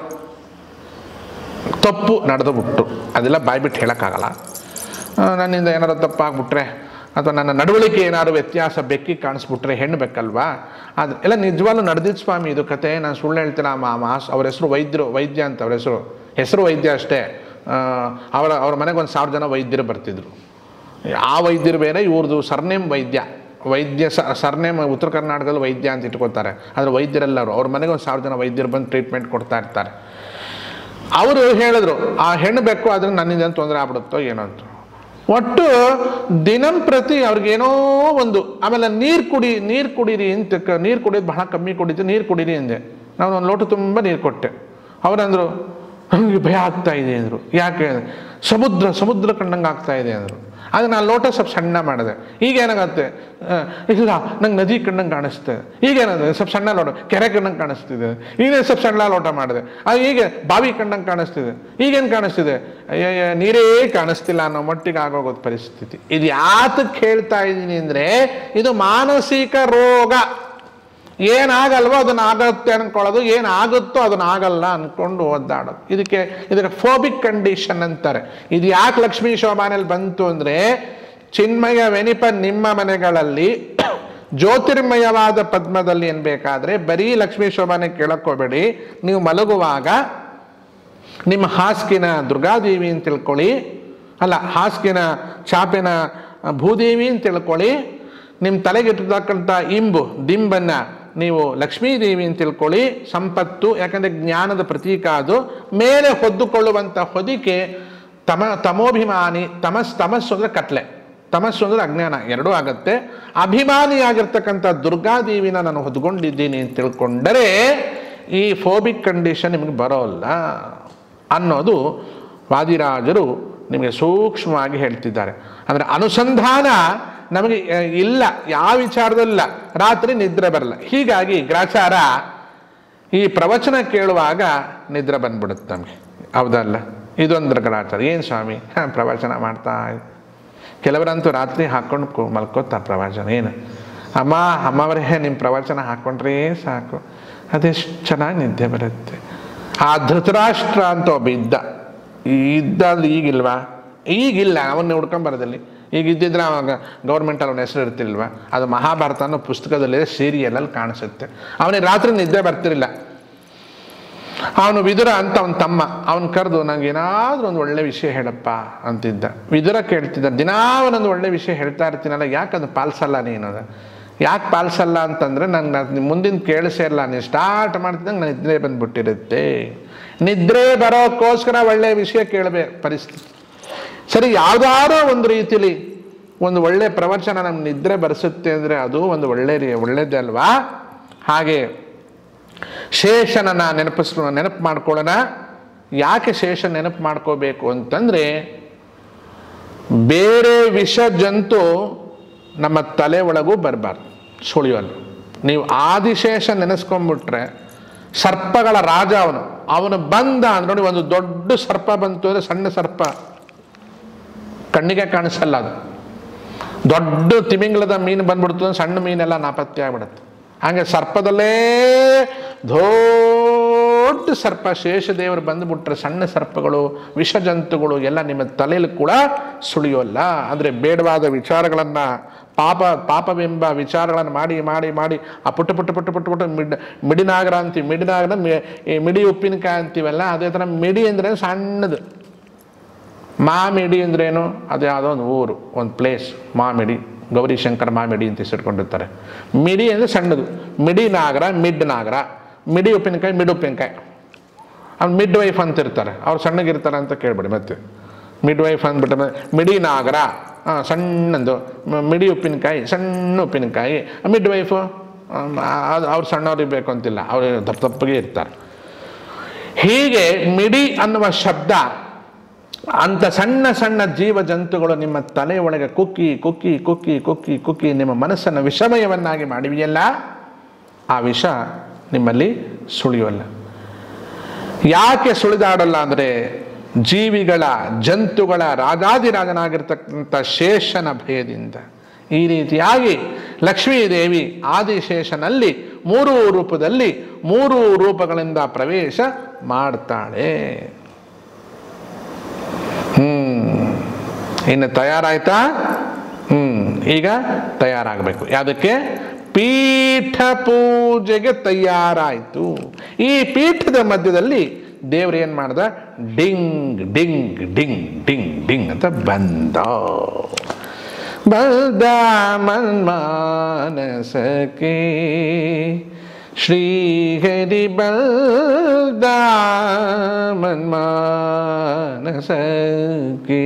ತಪ್ಪು ನಡೆದು ಬಿಟ್ಟು ಅದೆಲ್ಲ ಬಾಯ್ಬಿಟ್ಟು ಹೇಳೋಕ್ಕಾಗಲ್ಲ ಆ, ನನ್ನಿಂದ ಏನಾರು ತಪ್ಪಾಗ್ಬಿಟ್ರೆ ಅಥವಾ ನನ್ನ ನಡವಳಿಕೆ ಏನಾದ್ರು ವ್ಯತ್ಯಾಸ ಬೆಕ್ಕಿ ಕಾಣಿಸ್ಬಿಟ್ರೆ ಹೆಣ್ಣು ಬೇಕಲ್ವಾ ಅದು ಎಲ್ಲ ನಿಜವಾಗ್ಲೂ ನಡೆದಿದ್ದು ಸ್ವಾಮಿ ಇದು ಕತೆ ನಾನು ಸುಳ್ಳು ಹೇಳ್ತೀನಿ ಆ ಮಾ- ಮಾಸ್ ಅವ್ರ ಹೆಸರು ವೈದ್ಯರು ವೈದ್ಯ ಅಂತ ಅವ್ರ ಹೆಸರು ಹೆಸರು ವೈದ್ಯ ಅಷ್ಟೇ ಆ, ಅವರ ಅವ್ರ ಮನೆಗೆ ಒಂದು ಸಾವಿರ ಜನ ವೈದ್ಯರು ಬರ್ತಿದ್ರು ಆ ವೈದ್ಯರು ಬೇರೆ ಇವ್ರದ್ದು ಸರ್ನೇಮ್ ವೈದ್ಯ ವೈದ್ಯ ಸರ್ನೇಮ್ ಉತ್ತರ ಕರ್ನಾಟಕದಲ್ಲಿ ವೈದ್ಯ ಅಂತ ಇಟ್ಕೋತಾರೆ ಆದರೆ ವೈದ್ಯರೆಲ್ಲರೂ ಅವ್ರ ಮನೆಗೆ ಒಂದು ಸಾವಿರ ಜನ ವೈದ್ಯರು ಬಂದು ಟ್ರೀಟ್ಮೆಂಟ್ ಕೊಡ್ತಾ ಇರ್ತಾರೆ ಅವರು ಹೇಳಿದ್ರು ಆ ಹೆಣ್ಣು ಬೇಕು ಆದ್ರೆ ನನ್ನಿಂದ ತೊಂದರೆ ಆಗ್ಬಿಡುತ್ತೋ ಏನೋ ಅಂತ ಒಟ್ಟು ದಿನಂಪ್ರತಿ ಅವ್ರಿಗೇನೋ ಒಂದು ಆಮೇಲೆ ನೀರು ಕುಡಿ ನೀರು ಕುಡೀರಿ ಅಂತ ಕ- ನೀರು ಕುಡಿಯೋದು ಬಹಳ ಕಮ್ಮಿ ಕುಡಿತು ನೀರು ಕುಡೀರಿ ಅಂದೆ ನಾನು ಒಂದು ಲೋಟ ತುಂಬ ನೀರು ಕೊಟ್ಟೆ ಅವರಂದರು ನನಗೆ ಭಯ ಆಗ್ತಾ ಇದೆ ಅಂದರು ಯಾಕೆ ಸಮುದ್ರ ಸಮುದ್ರ ಕಂಡಂಗೆ ಆಗ್ತಾ ಇದೆ ಅಂದರು ಆಗ ನಾನು ಲೋಟ ಸ್ವಲ್ಪ ಸಣ್ಣ ಮಾಡಿದೆ ಈಗ ಏನಾಗತ್ತೆ ಆ, ಇಲ್ಲ ನಂಗೆ ನದಿ ಕಂಡಂಗೆ ಕಾಣಿಸ್ತದೆ ಈಗ ಏನಾದ್ರೆ ಸ್ವಲ್ಪ ಸಣ್ಣ ಲೋಟ ಕೆರೆ ಕಂಡಂಗೆ ಕಾಣಿಸ್ತಿದೆ ಈಗ ಸ್ವಲ್ಪ ಸಣ್ಣ ಲೋಟ ಮಾಡಿದೆ ಆಗ ಈಗ ಬಾವಿ ಕಂಡಂಗೆ ಕಾಣಿಸ್ತಿದೆ ಈಗೇನು ಕಾಣಿಸ್ತಿದೆ ಅಯ್ಯಯ್ಯ ನೀರೇ ಕಾಣಿಸ್ತಿಲ್ಲ ಅನ್ನೋ ಮಟ್ಟಿಗೆ ಆಗೋಗೋದು ಪರಿಸ್ಥಿತಿ ಇದು ಯಾತಕ್ಕೆ ಹೇಳ್ತಾ ಇದ್ದೀನಿ ಅಂದರೆ ಇದು ಮಾನಸಿಕ ರೋಗ ಏನಾಗಲ್ವೋ ಅದನ್ನ ಆಗತ್ತೆ ಅನ್ಕೊಳ್ಳೋದು ಏನಾಗುತ್ತೋ ಅದನ್ನ ಆಗಲ್ಲ ಅನ್ಕೊಂಡು ಒದ್ದಾಡೋದು ಇದಕ್ಕೆ ಇದಕ್ಕೆ ಫೋಬಿಕ್ ಕಂಡೀಷನ್ ಅಂತಾರೆ ಇದು ಯಾಕೆ ಲಕ್ಷ್ಮೀ ಶೋಭಾನಲ್ಲಿ ಬಂತು ಅಂದರೆ ಚಿನ್ಮಯ ವೆನಿಪ ನಿಮ್ಮ ಮನೆಗಳಲ್ಲಿ ಜ್ಯೋತಿರ್ಮಯವಾದ ಪದ್ಮದಲ್ಲಿ ಏನ್ಬೇಕಾದ್ರೆ ಬರೀ ಲಕ್ಷ್ಮೀ ಶೋಭಾನೆ ಕೇಳಕ್ ಹೋಗ್ಬೇಡಿ ನೀವು ಮಲಗುವಾಗ ನಿಮ್ಮ ಹಾಸಿಗೆನ ದುರ್ಗಾದೇವಿ ಅಂತ ತಿಳ್ಕೊಳ್ಳಿ ಅಲ್ಲ ಹಾಸಿಗೆನ ಚಾಪೆನ ಭೂದೇವಿ ಅಂತ ತಿಳ್ಕೊಳ್ಳಿ ನಿಮ್ಮ ತಲೆಗಿರ್ತಕ್ಕಂಥ ಇಂಬು ದಿಂಬನ್ನು ನೀವು ಲಕ್ಷ್ಮೀದೇವಿ ಅಂತ ತಿಳ್ಕೊಳ್ಳಿ ಸಂಪತ್ತು ಯಾಕಂದರೆ ಜ್ಞಾನದ ಪ್ರತೀಕ ಅದು ಮೇಲೆ ಹೊದ್ದುಕೊಳ್ಳುವಂಥ ಹೊದಿಕೆ ತಮ ತಮೋಭಿಮಾನಿ ತಮಸ್ ತಮಸ್ಸು ಅಂದರೆ ಕತ್ಲೆ ತಮಸ್ಸು ಅಂದರೆ ಅಜ್ಞಾನ ಎರಡೂ ಆಗತ್ತೆ ಅಭಿಮಾನಿಯಾಗಿರ್ತಕ್ಕಂಥ ದುರ್ಗಾದೇವಿನ ನಾನು ಹೊದ್ಕೊಂಡಿದ್ದೀನಿ ಅಂತ ತಿಳ್ಕೊಂಡರೆ ಈ ಫೋಬಿಕ್ ಕಂಡೀಷನ್ ನಿಮಗೆ ಬರೋಲ್ಲ ಅನ್ನೋದು ವಾದಿರಾಜರು ನಿಮಗೆ ಸೂಕ್ಷ್ಮವಾಗಿ ಹೇಳ್ತಿದ್ದಾರೆ ಅಂದರೆ ಅನುಸಂಧಾನ ನಮಗೆ ಆ, ಇಲ್ಲ ಯಾವ ವಿಚಾರದಲ್ಲ ರಾತ್ರಿ ನಿದ್ರೆ ಬರಲ್ಲ ಹೀಗಾಗಿ ಗ್ರಾಚಾರ ಈ ಪ್ರವಚನ ಕೇಳುವಾಗ ನಿದ್ರೆ ಬಂದ್ಬಿಡುತ್ತೆ ನಮಗೆ ಹೌದಲ್ಲ ಇದೊಂದು ಗ್ರಾಚಾರ ಏನು ಸ್ವಾಮಿ ಹಾಂ ಪ್ರವಚನ ಮಾಡ್ತಾ ಇದ್- ಕೆಲವರಂತೂ ರಾತ್ರಿ ಹಾಕ್ಕೊಂಡು ಕೂ- ಮಲ್ಕೋತಾರೆ ಪ್ರವಚನ ಏನು ಅಮ್ಮ ಅಮ್ಮವರೇ ನಿಮ್ಮ ಪ್ರವಚನ ಹಾಕ್ಕೊಂಡ್ರೆ ಸಾಕು ಅದೆಷ್ಟು ಚೆನ್ನಾಗಿ ನಿದ್ದೆ ಬರುತ್ತೆ ಆ ಧೃತರಾಷ್ಟ್ರ ಅಂತ ಒಬ್ಬ ಇದ್ದ ಇದ್ದ ಅಂದ್ರೆ ಈಗಿಲ್ವಾ ಈಗಿಲ್ಲ ಅವನ್ನ ಹುಡ್ಕೊಂಬರೋದಲ್ಲಿ ಈಗ ಇದ್ದಿದ್ರೆ ಅವಾಗ ಗೌರ್ಮೆಂಟಲ್ಲಿ ಅವನ ಹೆಸರು ಇರ್ತಿಲ್ವಾ ಅದು ಮಹಾಭಾರತ ಅನ್ನೋ ಪುಸ್ತಕದಲ್ಲಿ ಸೀರಿಯಲಲ್ಲಿ ಕಾಣಿಸುತ್ತೆ ಅವನಿಗೆ ರಾತ್ರಿ ನಿದ್ದೆ ಬರ್ತಿರಲಿಲ್ಲ ಅವನು ವಿದುರ ಅಂತ ಅವನ ತಮ್ಮ ಅವನು ಕರೆದು ನಂಗೆ ಏನಾದರೂ ಒಂದು ಒಳ್ಳೆ ವಿಷಯ ಹೇಳಪ್ಪ ಅಂತಿದ್ದ ವಿದುರ ಕೇಳ್ತಿದ್ದ ದಿನಾ ಒಂದೊಂದು ಒಳ್ಳೆ ವಿಷಯ ಹೇಳ್ತಾ ಇರ್ತೀನಲ್ಲ ಯಾಕೆ ಅದು ಪಾಲಿಸಲ್ಲ ನೀನು ಯಾಕೆ ಪಾಲಿಸಲ್ಲ ಅಂತಂದರೆ ನಂಗೆ ಮುಂದಿನ ಕೇಳಿಸೇ ಇಲ್ಲ ನೀನು ಸ್ಟಾರ್ಟ್ ಮಾಡ್ತಿದ್ದಂಗೆ ನಾನು ನಿದ್ರೆ ಬಂದ್ಬಿಟ್ಟಿರುತ್ತೆ ನಿದ್ರೆ ಬರೋಕ್ಕೋಸ್ಕರ ಒಳ್ಳೆ ವಿಷಯ ಕೇಳಬೇಕು ಪರಿಸ್ಥಿತಿ ಸರಿ ಯಾವುದಾರೋ ಒಂದು ರೀತಿಲಿ ಒಂದು ಒಳ್ಳೆ ಪ್ರವಚನ ನಮ್ಮ ನಿದ್ರೆ ಬರೆಸುತ್ತೆ ಅಂದರೆ ಅದು ಒಂದು ಒಳ್ಳೆ ರೀ ಒಳ್ಳೇದೇ ಅಲ್ವಾ ಹಾಗೆ ಶೇಷನನ್ನ ನೆನಪಿಸ್ ನೆನಪು ಮಾಡ್ಕೊಳ್ಳೋಣ ಯಾಕೆ ಶೇಷ ನೆನಪು ಮಾಡ್ಕೋಬೇಕು ಅಂತಂದರೆ ಬೇರೆ ವಿಷ ಜಂತು ನಮ್ಮ ತಲೆ ಒಳಗೂ ಬರಬಾರ್ದು ಸುಳಿಯೋಲ್ಲ ನೀವು ಆದಿಶೇಷ ನೆನೆಸ್ಕೊಂಡ್ಬಿಟ್ರೆ ಸರ್ಪಗಳ ರಾಜ ಅವನು ಅವನು ಬಂದ ಅಂದ್ರೆ ನೋಡಿ ಒಂದು ದೊಡ್ಡ ಸರ್ಪ ಬಂತು ಅಂದರೆ ಸಣ್ಣ ಸರ್ಪ ಕಣ್ಣಿಗೆ ಕಾಣಿಸಲ್ಲ ಅದು ದೊಡ್ಡ ತಿಮಿಂಗಲದ ಮೀನು ಬಂದ್ಬಿಡ್ತು ಅಂದ್ರೆ ಸಣ್ಣ ಮೀನೆಲ್ಲ ನಾಪತ್ತೆ ಆಗ್ಬಿಡುತ್ತೆ ಹಾಗೆ ಸರ್ಪದಲ್ಲೇ ದೊಡ್ಡ ಸರ್ಪ ಶೇಷದೇವರು ಬಂದುಬಿಟ್ರೆ ಸಣ್ಣ ಸರ್ಪಗಳು ವಿಷಜಂತುಗಳು ಎಲ್ಲ ನಿಮ್ಮ ತಲೆಯಲ್ಲಿ ಕೂಡ ಸುಳಿಯೋಲ್ಲ ಅಂದರೆ ಬೇಡವಾದ ವಿಚಾರಗಳನ್ನು ಪಾಪ ಪಾಪವೆಂಬ ವಿಚಾರಗಳನ್ನು ಮಾಡಿ ಮಾಡಿ ಮಾಡಿ ಆ ಪುಟ್ಟ ಪುಟ್ಟ ಪುಟ್ಟ ಪುಟ್ಟ ಪುಟ್ಟ ಮಿಡ್ ಮಿಡಿನಾಗರ ಅಂತೀವಿ ಮಿಡಿನಾಗರ ಮಿ- ಈ ಮಿಡಿ ಉಪ್ಪಿನಕಾಯಿ ಅಂತೀವಲ್ಲ ಅದೇ ಥರ ಮಿಡಿ ಅಂದರೆ ಸಣ್ಣದು ಮಾಮಿಡಿ ಅಂದ್ರೇನು ಅದು ಯಾವುದೋ ಒಂದು ಊರು ಒಂದು ಪ್ಲೇಸ್ ಮಾಮಿಡಿ ಗೌರಿಶಂಕರ ಮಾಮಿಡಿ ಅಂತ ಹೆಸರಿಕೊಂಡಿರ್ತಾರೆ ಮಿಡಿ ಅಂದರೆ ಸಣ್ಣದು ಮಿಡಿ ನಾಗರ ಮಿಡ್ ನಾಗರ ಮಿಡಿ ಉಪ್ಪಿನಕಾಯಿ ಮಿಡ್ ಉಪ್ಪಿನಕಾಯಿ ಅವ್ನು ಮಿಡ್ ವೈಫ್ ಅಂತ ಇರ್ತಾರೆ ಅವ್ರು ಸಣ್ಣಗಿರ್ತಾರೆ ಅಂತ ಕೇಳ್ಬೇಡಿ ಮತ್ತೆ ಮಿಡ್ ವೈಫ್ ಅಂದ್ಬಿಟ್ರೆ ಮಿಡಿ ನಾಗರ ಹಾಂ ಸಣ್ಣದು ಮ- ಮಿಡಿ ಉಪ್ಪಿನಕಾಯಿ ಸಣ್ಣ ಉಪ್ಪಿನಕಾಯಿ ಮಿಡ್ ವೈಫು ಅದು ಅವ್ರು ಸಣ್ಣವ್ರಿಗೆ ಬೇಕು ಅಂತಿಲ್ಲ ಅವ್ರು ದಪ್ಪ ದಪ್ಪಗೆ ಇರ್ತಾರೆ ಹೀಗೆ ಮಿಡಿ ಅನ್ನುವ ಶಬ್ದ ಅಂತ ಸಣ್ಣ ಸಣ್ಣ ಜೀವ ಜಂತುಗಳು ನಿಮ್ಮ ತಲೆ ಒಳಗೆ ಕುಕ್ಕಿ ಕುಕ್ಕಿ ಕುಕ್ಕಿ ಕುಕ್ಕಿ ಕುಕ್ಕಿ ನಿಮ್ಮ ಮನಸ್ಸನ್ನು ವಿಷಮಯವನ್ನಾಗಿ ಮಾಡಿವೆಯಲ್ಲ ಆ ವಿಷ ನಿಮ್ಮಲ್ಲಿ ಸುಳಿಯೋಲ್ಲ ಯಾಕೆ ಸುಳಿದಾಡಲ್ಲ ಅಂದರೆ ಜೀವಿಗಳ ಜಂತುಗಳ ರಾಜಾದಿರಾಜನಾಗಿರ್ತಕ್ಕಂಥ ಶೇಷನ ಭಯದಿಂದ ಈ ರೀತಿಯಾಗಿ ಲಕ್ಷ್ಮೀದೇವಿ ಆದಿಶೇಷನಲ್ಲಿ ಮೂರು ರೂಪದಲ್ಲಿ ಮೂರು ರೂಪಗಳಿಂದ ಪ್ರವೇಶ ಮಾಡ್ತಾಳೆ ಹ್ಮ್ ಇನ್ನು ತಯಾರಾಯ್ತಾ ಹ್ಮ್ ಈಗ ತಯಾರಾಗಬೇಕು ಯಾವುದಕ್ಕೆ ಪೀಠ ಪೂಜೆಗೆ ತಯಾರಾಯಿತು ಈ ಪೀಠದ ಮಧ್ಯದಲ್ಲಿ ದೇವ್ರು ಏನು ಮಾಡ್ದ ಡಿಂಗ್ ಡಿಂಗ್ ಡಿಂಗ್ ಡಿಂಗ್ ಡಿಂಗ್ ಅಂತ ಬಂದ ಬಲ್ದ ಮನ್ಮಾನಸಕ್ಕೆ ಶ್ರೀಹರಿ ಬಲ್ದ ಮನ್ಮಾನಸಕ್ಕೆ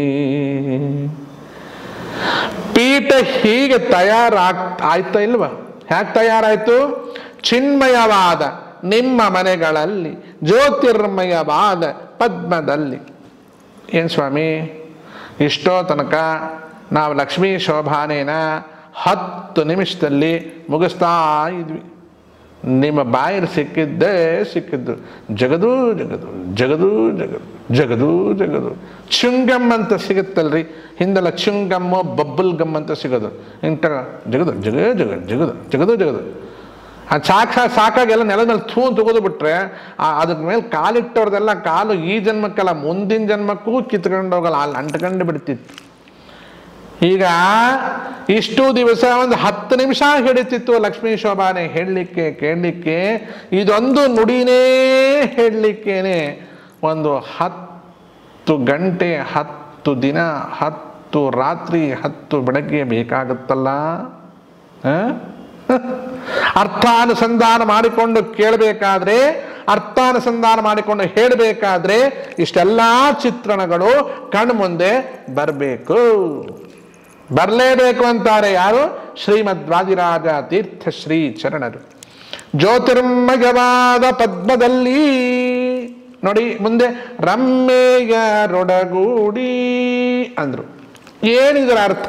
ಪೀಠ ಹೀಗೆ ತಯಾರಾಗ್ ಆಯ್ತಾ ಇಲ್ವಾ ಹ್ಯಾಕ್ ತಯಾರಾಯ್ತು ಚಿನ್ಮಯವಾದ ನಿಮ್ಮ ಮನೆಗಳಲ್ಲಿ ಜ್ಯೋತಿರ್ಮಯವಾದ ಪದ್ಮದಲ್ಲಿ ಏನು ಸ್ವಾಮಿ ಇಷ್ಟೋ ತನಕ ನಾವು ಲಕ್ಷ್ಮೀ ಶೋಭಾನೇನ ಹತ್ತು ನಿಮಿಷದಲ್ಲಿ ಮುಗಿಸ್ತಾ ಇದ್ವಿ ನಿಮ್ಮ ಬಾಯಲ್ಲಿ ಸಿಕ್ಕಿದ್ದೇ ಸಿಕ್ಕಿದ್ದು ಜಗದು ಜಗದು ಜಗದು ಜಗದು ಜಗದು ಜಗದು ಚುಂಗಮ್ ಅಂತ ಸಿಗುತ್ತಲ್ರಿ ಹಿಂದೆಲ್ಲ ಚುಂಗಮ್ಮು ಬಬ್ಬಲ್ ಗಮ್ ಅಂತ ಸಿಗೋದು ಇಂಟ ಜಗದು ಜಗ ಜಗ ಜಗದು ಜಗದು ಜಗದು ಆ ಸಾಕ ಸಾಕಾಗೆಲ್ಲ ನೆಲದ ಮೇಲೆ ಥೂ ತೆಗೆದು ಬಿಟ್ರೆ ಆ- ಅದ್ರ ಮೇಲೆ ಕಾಲಿಟ್ಟವ್ರದೆಲ್ಲ ಕಾಲು ಈ ಜನ್ಮಕ್ಕಲ್ಲ ಮುಂದಿನ ಜನ್ಮಕ್ಕೂ ಕಿತ್ಕೊಂಡು ಹೋಗಲ್ಲ ಅಲ್ಲಿ ಅಂಟ್ಕೊಂಡು ಬಿಡ್ತಿತ್ತು ಈಗ ಇಷ್ಟು ದಿವಸ ಒಂದು ಹತ್ತು ನಿಮಿಷ ಹಿಡಿತಿತ್ತು ಲಕ್ಷ್ಮೀ ಶೋಭಾನೆ ಹೇಳಲಿಕ್ಕೆ ಕೇಳಲಿಕ್ಕೆ ಇದೊಂದು ನುಡಿನೇ ಹೇಳಲಿಕ್ಕೇನೆ ಒಂದು ಹತ್ತು ಗಂಟೆ ಹತ್ತು ದಿನ ಹತ್ತು ರಾತ್ರಿ ಹತ್ತು ಬೆಳಗ್ಗೆ ಬೇಕಾಗುತ್ತಲ್ಲ ಆ? ಅರ್ಥಾನುಸಂಧಾನ ಮಾಡಿಕೊಂಡು ಕೇಳಬೇಕಾದ್ರೆ ಅರ್ಥಾನುಸಂಧಾನ ಮಾಡಿಕೊಂಡು ಹೇಳಬೇಕಾದ್ರೆ ಇಷ್ಟೆಲ್ಲ ಚಿತ್ರಣಗಳು ಕಣ್ಮುಂದೆ ಬರಬೇಕು ಬರಲೇಬೇಕು ಅಂತಾರೆ ಯಾರು ಶ್ರೀಮದ್ ವಾದಿರಾಜ ತೀರ್ಥ ಶ್ರೀ ಚರಣರು ಜ್ಯೋತಿರ್ಮಯವಾದ ಪದ್ಮದಲ್ಲಿ ನೋಡಿ ಮುಂದೆ ರಮ್ಮೆಯರೊಡಗೂಡಿ ಅಂದ್ರು ಏನಿದರ ಅರ್ಥ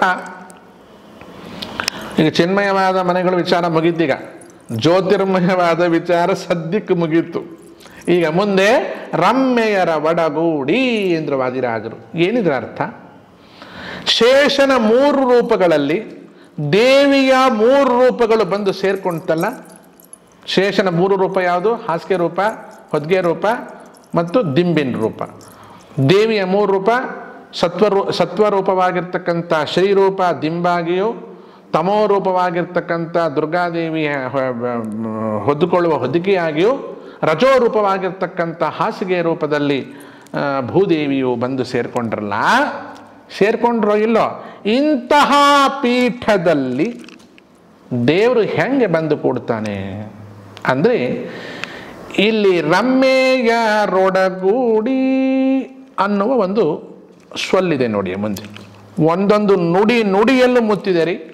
ಈಗ ಚಿನ್ಮಯವಾದ ಮನೆಗಳ ವಿಚಾರ ಮುಗೀತೀಗ ಜ್ಯೋತಿರ್ಮಯವಾದ ವಿಚಾರ ಸದ್ಯಕ್ಕೆ ಮುಗೀತು ಈಗ ಮುಂದೆ ರಮ್ಮೆಯರ ಒಡಗೂಡಿ ಎಂದ್ರು ವಾದಿರಾಜರು ಏನಿದ್ರ ಅರ್ಥ ಶೇಷನ ಮೂರು ರೂಪಗಳಲ್ಲಿ ದೇವಿಯ ಮೂರು ರೂಪಗಳು ಬಂದು ಸೇರ್ಕೊಂತಲ್ಲ ಶೇಷನ ಮೂರು ರೂಪ ಯಾವುದು ಹಾಸಿಗೆ ರೂಪ ಹೊದ್ಗೆ ರೂಪ ಮತ್ತು ದಿಂಬಿನ ರೂಪ ದೇವಿಯ ಮೂರು ರೂಪ ಸತ್ವರೂ ಸತ್ವರೂಪವಾಗಿರ್ತಕ್ಕಂಥ ಶ್ರೀರೂಪ ದಿಂಬಾಗಿಯೂ ತಮೋ ರೂಪವಾಗಿರ್ತಕ್ಕಂಥ ದುರ್ಗಾದೇವಿಯ ಹೊ- ಹೊದ್ದುಕೊಳ್ಳುವ ಹೊದಿಕೆಯಾಗಿಯೂ ರಜೋ ರೂಪವಾಗಿರ್ತಕ್ಕಂಥ ಹಾಸಿಗೆ ರೂಪದಲ್ಲಿ ಆ, ಭೂದೇವಿಯು ಬಂದು ಸೇರ್ಕೊಂಡ್ರಲ್ಲ ಸೇರ್ಕೊಂಡ್ರೋ ಇಲ್ಲೋ ಇಂತಹ ಪೀಠದಲ್ಲಿ ದೇವರು ಹೆಂಗೆ ಬಂದು ಕೂಡ್ತಾನೆ ಅಂದರೆ ಇಲ್ಲಿ ರಮ್ಮೆಯರೊಡಗೂಡಿ ಅನ್ನುವ ಒಂದು ಸ್ವಲ್ಲಿದೆ ನೋಡಿ ಮುಂದೆ ಒಂದೊಂದು ನುಡಿ ನುಡಿಯಲ್ಲೂ ಮುತ್ತಿದೆ ರೀ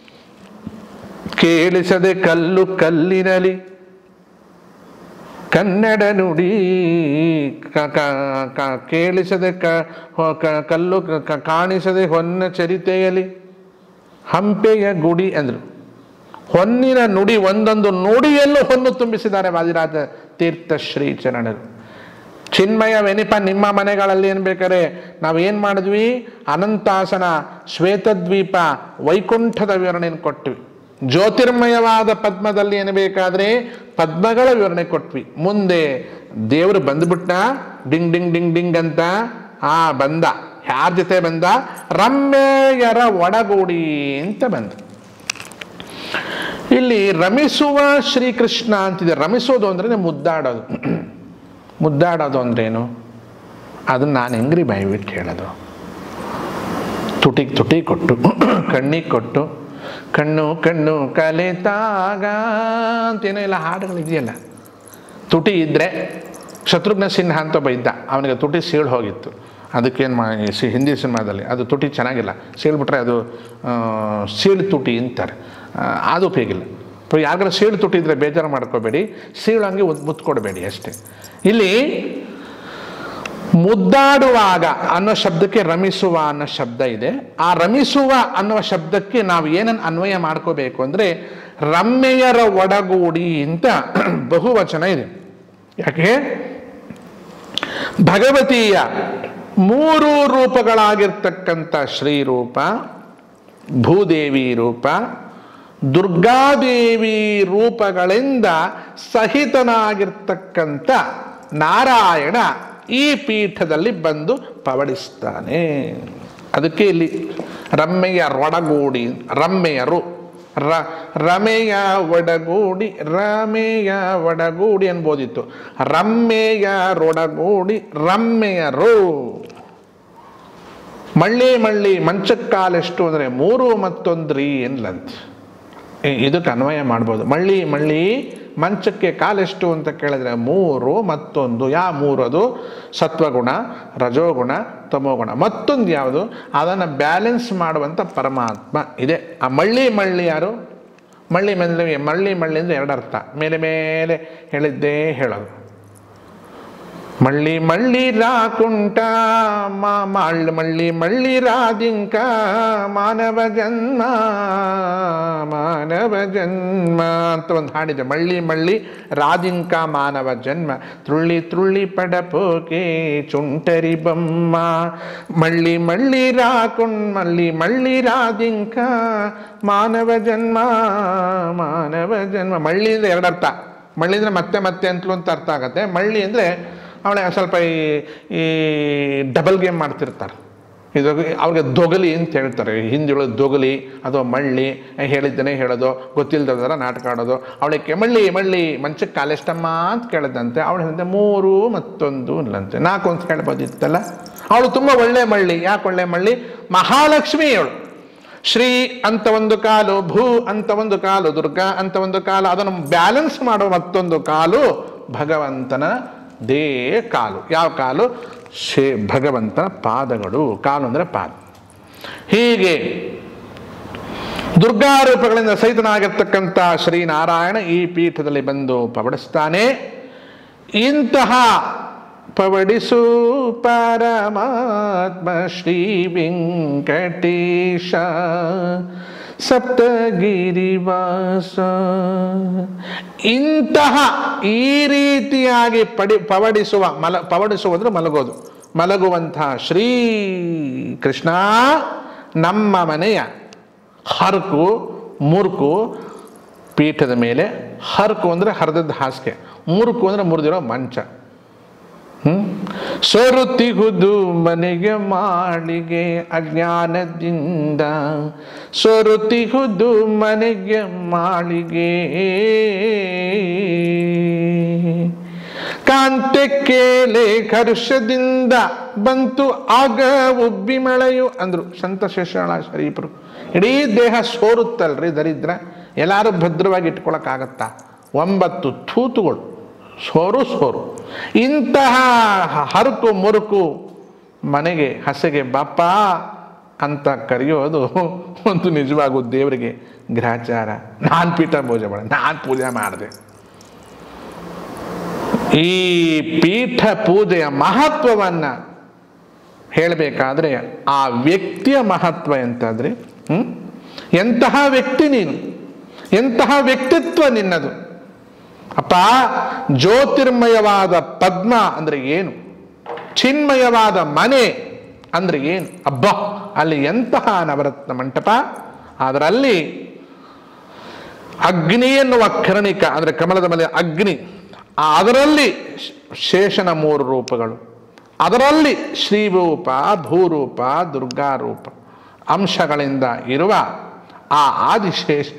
ಕೇಳಿಸದೆ ಕಲ್ಲು ಕಲ್ಲಿನಲಿ ಕನ್ನಡ ನುಡಿ ಕ- ಕ- ಕ- ಕೇಳಿಸದೆ ಕ ಹೊ- ಕ- ಕಲ್ಲು ಕ- ಕಾಣಿಸದೆ ಹೊನ್ನ ಚರಿತೆಯಲಿ ಹಂಪೆಯ ಗುಡಿ ಅಂದರು ಹೊನ್ನಿನ ನುಡಿ ಒಂದೊಂದು ನುಡಿಯಲ್ಲೂ ಹೊನ್ನು ತುಂಬಿಸಿದ್ದಾರೆ ವಾದಿರಾಜ ತೀರ್ಥ ಶ್ರೀ ಚರಣರು ಚಿನ್ಮಯ ವೆನಿಪ ನಿಮ್ಮ ಮನೆಗಳಲ್ಲಿ ಏನು ಬೇಕಾರೆ ನಾವೇನು ಮಾಡಿದ್ವಿ ಅನಂತಾಸನ ಶ್ವೇತದ್ವೀಪ ವೈಕುಂಠದ ವಿವರಣೆಯನ್ನು ಕೊಟ್ವಿ ಜ್ಯೋತಿರ್ಮಯವಾದ ಪದ್ಮದಲ್ಲಿ ಏನು ಬೇಕಾದ್ರೆ ಪದ್ಮಗಳ ವಿವರಣೆ ಕೊಟ್ವಿ ಮುಂದೆ ದೇವರು ಬಂದ್ಬಿಟ್ಟ ಡಿಂಗ್ ಡಿಂಗ್ ಡಿಂಗ್ ಡಿಂಗ್ ಅಂತ ಆ ಬಂದ ಯಾರ ಜೊತೆ ಬಂದ ರಮ್ಮೆಯರ ಒಡಗೂಡಿ ಅಂತ ಬಂದ ಇಲ್ಲಿ ರಮಿಸುವ ಶ್ರೀಕೃಷ್ಣ ಅಂತಿದೆ ರಮಿಸೋದು ಅಂದ್ರೆ ಮುದ್ದಾಡೋದು ಮುದ್ದಾಡೋದು ಅಂದ್ರೇನು ಅದನ್ನ ನಾನು ಹೆಂಗ್ರಿ ಬಾಯ್ಬಿಟ್ಟು ಹೇಳೋದು ತುಟಿಗೆ ತುಟಿ ಕೊಟ್ಟು ಕಣ್ಣಿಗೆ ಕೊಟ್ಟು ಕಣ್ಣು ಕಣ್ಣು ಕಲೆತಾಗ ಅಂತೇನೋ ಎಲ್ಲ ಹಾಡುಗಳು ಇದೆಯಲ್ಲ ತುಟಿ ಇದ್ದರೆ ಶತ್ರುಘ್ನ ಸಿನ್ಹಾ ಅಂತ ಒಬ್ಬ ಇದ್ದ ಅವನಿಗೆ ತುಟಿ ಸೀಳು ಹೋಗಿತ್ತು ಅದಕ್ಕೇನು ಮಾ ಸಿ ಹಿಂದಿ ಸಿನಿಮಾದಲ್ಲಿ ಅದು ತುಟಿ ಚೆನ್ನಾಗಿಲ್ಲ ಸೀಳ್ಬಿಟ್ರೆ ಅದು ಆ, ಸೀಳು ತುಟಿ ಅಂತಾರೆ ಆ, ಅದು ಉಪಯೋಗಿಲ್ಲ ಯಾರಿಗಾರ ಸೀಳು ತುಟಿ ಇದ್ರೆ ಬೇಜಾರು ಮಾಡ್ಕೋಬೇಡಿ ಸೀಳು ಹಂಗೆ ಮುತ್ತು ಕೊಡಬೇಡಿ ಅಷ್ಟೇ ಇಲ್ಲಿ ಮುದ್ದಾಡುವಾಗ ಅನ್ನೋ ಶಬ್ದಕ್ಕೆ ರಮಿಸುವ ಅನ್ನೋ ಶಬ್ದ ಇದೆ ಆ ರಮಿಸುವ ಅನ್ನುವ ಶಬ್ದಕ್ಕೆ ನಾವು ಏನನ್ನು ಅನ್ವಯ ಮಾಡ್ಕೋಬೇಕು ಅಂದರೆ ರಮ್ಮೆಯರ ಒಡಗೂಡಿ ಅಂತ ಬಹುವಚನ ಇದೆ ಯಾಕೆ ಭಗವತಿಯ ಮೂರು ರೂಪಗಳಾಗಿರ್ತಕ್ಕಂಥ ಶ್ರೀರೂಪ ಭೂದೇವಿ ರೂಪ ದುರ್ಗಾದೇವಿ ರೂಪಗಳಿಂದ ಸಹಿತನಾಗಿರ್ತಕ್ಕಂಥ ನಾರಾಯಣ ಈ ಪೀಠದಲ್ಲಿ ಬಂದು ಪವಡಿಸ್ತಾನೆ ಅದಕ್ಕೆ ಇಲ್ಲಿ ರಮ್ಮೆಯ ರೊಡಗೂಡಿ ರಮ್ಮೆಯರು ರ ರಮೆಯ ಒಡಗೂಡಿ ರಮೆಯ ಒಡಗೂಡಿ ಅನ್ಬೋದಿತ್ತು ರಮ್ಮೆಯ ರೊಡಗೂಡಿ ರಮ್ಮೆಯರು ಮಳ್ಳಿ ಮಳ್ಳಿ ಮಂಚಕ್ಕಾಲೆಷ್ಟು ಅಂದರೆ ಮೂರು ಮತ್ತೊಂದ್ರಿ ಎನ್ಲಂತ ಇ- ಇದಕ್ಕೆ ಅನ್ವಯ ಮಾಡ್ಬೋದು ಮಳ್ಳಿ ಮಳ್ಳಿ ಮಂಚಕ್ಕೆ ಕಾಲೆಷ್ಟು ಅಂತ ಕೇಳಿದ್ರೆ ಮೂರು ಮತ್ತೊಂದು ಯಾವ ಮೂರು ಅದು ಸತ್ವಗುಣ ರಜೋಗುಣ ತಮೋಗುಣ ಮತ್ತೊಂದು ಯಾವುದು ಅದನ್ನು ಬ್ಯಾಲೆನ್ಸ್ ಮಾಡುವಂಥ ಪರಮಾತ್ಮ ಇದೆ ಆ ಮಳ್ಳಿ ಮಳ್ಳಿ ಯಾರು ಮಳ್ಳಿ ಮೇಲೆ ಮಳ್ಳಿ ಮಳ್ಳಿ ಅಂದರೆ ಎರಡು ಅರ್ಥ ಮೇಲೆ ಮೇಲೆ ಹೇಳಿದ್ದೇ ಹೇಳೋದು ಮಳ್ಳಿ ಮಳ್ಳಿ ರಾಕುಂಟ ಮಾ ಮಳ್ಳಿ ಮಳ್ಳಿ ಮಳ್ಳಿ ರಾದಿಂಕ ಮಾನವ ಜನ್ಮ ಮಾನವ ಜನ್ಮ ಅಂತ ಒಂದು ಹಾಡಿದೆ ಮಳ್ಳಿ ಮಳ್ಳಿ ರಾದಿಂಕ ಮಾನವ ಜನ್ಮ ತುಳ್ಳಿ ತುಳ್ಳಿ ಪಡಪೋಕೆ ಚುಂಟರಿ ಬಮ್ಮ ಮಳ್ಳಿ ಮಳ್ಳಿ ರಾಕುಂಡ್ ಮಳ್ಳಿ ಮಳ್ಳಿ ರಾದಿಂಕ ಮಾನವ ಜನ್ಮ ಮಾನವ ಜನ್ಮ ಮಳ್ಳಿ ಅಂದರೆ ಎರಡರ್ಥ ಮಳ್ಳಿ ಅಂದರೆ ಮತ್ತೆ ಮತ್ತೆ ಅಂತಲೂ ಅಂತ ಅರ್ಥ ಆಗತ್ತೆ ಮಳ್ಳಿ ಅಂದರೆ ಅವಳೆ ಸ್ವಲ್ಪ ಈ ಈ ಡಬಲ್ ಗೇಮ್ ಮಾಡ್ತಿರ್ತಾರೆ ಇದು ಅವ್ರಿಗೆ ದೊಗಲಿ ಅಂತ ಹೇಳ್ತಾರೆ ಹಿಂದಿಗಳು ದೊಗಲಿ ಅಥವಾ ಮಳ್ಳಿ ಹೇಳಿದ್ದೇನೆ ಹೇಳೋದು ಗೊತ್ತಿಲ್ಲದರ ನಾಟಕ ಆಡೋದು ಅವಳಿಗೆ ಮಳ್ಳಿ ಮಳ್ಳಿ ಮಂಚಕ್ಕೆ ಕಾಲೆಷ್ಟಮ್ಮ ಅಂತ ಕೇಳಿದಂತೆ ಅವಳು ಹೇಳಿದೆ ಮೂರು ಮತ್ತೊಂದು ಇಲ್ಲಂತೆ ನಾಲ್ಕು ಅಂತ ಹೇಳ್ಬೋದಿತ್ತಲ್ಲ ಅವಳು ತುಂಬ ಒಳ್ಳೆ ಮಳ್ಳಿ ಯಾಕೆ ಒಳ್ಳೆ ಮಳ್ಳಿ ಮಹಾಲಕ್ಷ್ಮಿ ಅವಳು ಶ್ರೀ ಅಂತ ಒಂದು ಕಾಲು ಭೂ ಅಂತ ಒಂದು ಕಾಲು ದುರ್ಗಾ ಅಂತ ಒಂದು ಕಾಲು ಅದನ್ನು ಬ್ಯಾಲೆನ್ಸ್ ಮಾಡುವ ಮತ್ತೊಂದು ಕಾಲು ಭಗವಂತನ ದೇ ಕಾಲು ಯಾವ ಕಾಲು ಶೇ ಭಗವಂತನ ಪಾದಗಳು ಕಾಲು ಅಂದರೆ ಪಾದ ಹೀಗೆ ದುರ್ಗಾರೂಪಗಳಿಂದ ಸಹಿತನಾಗಿರ್ತಕ್ಕಂಥ ಶ್ರೀನಾರಾಯಣ ಈ ಪೀಠದಲ್ಲಿ ಬಂದು ಪವಡಿಸ್ತಾನೆ ಇಂತಹ ಪವಡಿಸು ಪರಮಾತ್ಮ ಶ್ರೀ ವೆಂಕಟೇಶ ಸಪ್ತಗಿರಿವಾಸ ಇಂತಹ ಈ ರೀತಿಯಾಗಿ ಪಡಿ ಪವಡಿಸುವ ಮಲ ಪವಡಿಸುವುದ್ರೆ ಮಲಗೋದು ಮಲಗುವಂತಹ ಶ್ರೀ ಕೃಷ್ಣ ನಮ್ಮ ಮನೆಯ ಹರಕು ಮುರುಕು ಪೀಠದ ಮೇಲೆ ಹರಕು ಅಂದರೆ ಹರಿದದ್ದು ಹಾಸಿಗೆ ಮುರುಕು ಅಂದರೆ ಮುರಿದಿರೋ ಮಂಚ ಹ್ಮ್ ಸೊರುತಿಗುದು ಮನೆಗೆ ಮಾಳಿಗೆ ಅಜ್ಞಾನದಿಂದ ಸೊರುತಿಗುದು ಮನೆಗೆ ಮಾಳಿಗೆ ಕಾಂತೆ ಕೇಲೆ ಹರ್ಷದಿಂದ ಬಂತು ಆಗ ಉಬ್ಬಿ ಮಳೆಯು ಅಂದ್ರು ಸಂತ ಶೇಷಾಳ ಶರೀಫರು ಇಡೀ ದೇಹ ಸೋರುತ್ತಲ್ರಿ ದರಿದ್ರ ಎಲ್ಲರೂ ಭದ್ರವಾಗಿ ಇಟ್ಕೊಳಕ್ಕಾಗತ್ತಾ ಒಂಬತ್ತು ತೂತುಗಳು ಸೋರು ಸೋರು ಇಂತಹ ಹರಕು ಮುರುಕು ಮನೆಗೆ ಹಸೆಗೆ ಬಾಪ ಅಂತ ಕರೆಯೋದು ಒಂದು ನಿಜವಾಗೂ ದೇವರಿಗೆ ಗ್ರಹಚಾರ ನಾನು ಪೀಠ ಪೂಜೆ ಮಾಡ ನಾನು ಪೂಜೆ ಮಾಡಿದೆ ಈ ಪೀಠ ಪೂಜೆಯ ಮಹತ್ವವನ್ನು ಹೇಳಬೇಕಾದ್ರೆ ಆ ವ್ಯಕ್ತಿಯ ಮಹತ್ವ ಎಂತಾದ್ರೆ ಹ್ಮ್? ಎಂತಹ ವ್ಯಕ್ತಿ ನೀನು ಎಂತಹ ವ್ಯಕ್ತಿತ್ವ ನಿನ್ನದು ಅಪ್ಪ ಜ್ಯೋತಿರ್ಮಯವಾದ ಪದ್ಮ ಅಂದ್ರೆ ಏನು ಚಿನ್ಮಯವಾದ ಮನೆ ಅಂದ್ರೆ ಏನು ಅಬ್ಬ ಅಲ್ಲಿ ಎಂತಹ ನವರತ್ನ ಮಂಟಪ ಅದರಲ್ಲಿ ಅಗ್ನಿ ಎನ್ನುವ ಕರ್ಣಿಕ ಅಂದ್ರೆ ಕಮಲದ ಮೇಲೆ ಅಗ್ನಿ ಆ ಅದರಲ್ಲಿ ಶೇಷನ ಮೂರು ರೂಪಗಳು ಅದರಲ್ಲಿ ಶ್ರೀರೂಪ ಭೂರೂಪ ದುರ್ಗಾರೂಪ ಅಂಶಗಳಿಂದ ಇರುವ ಆ ಆದಿಶೇಷ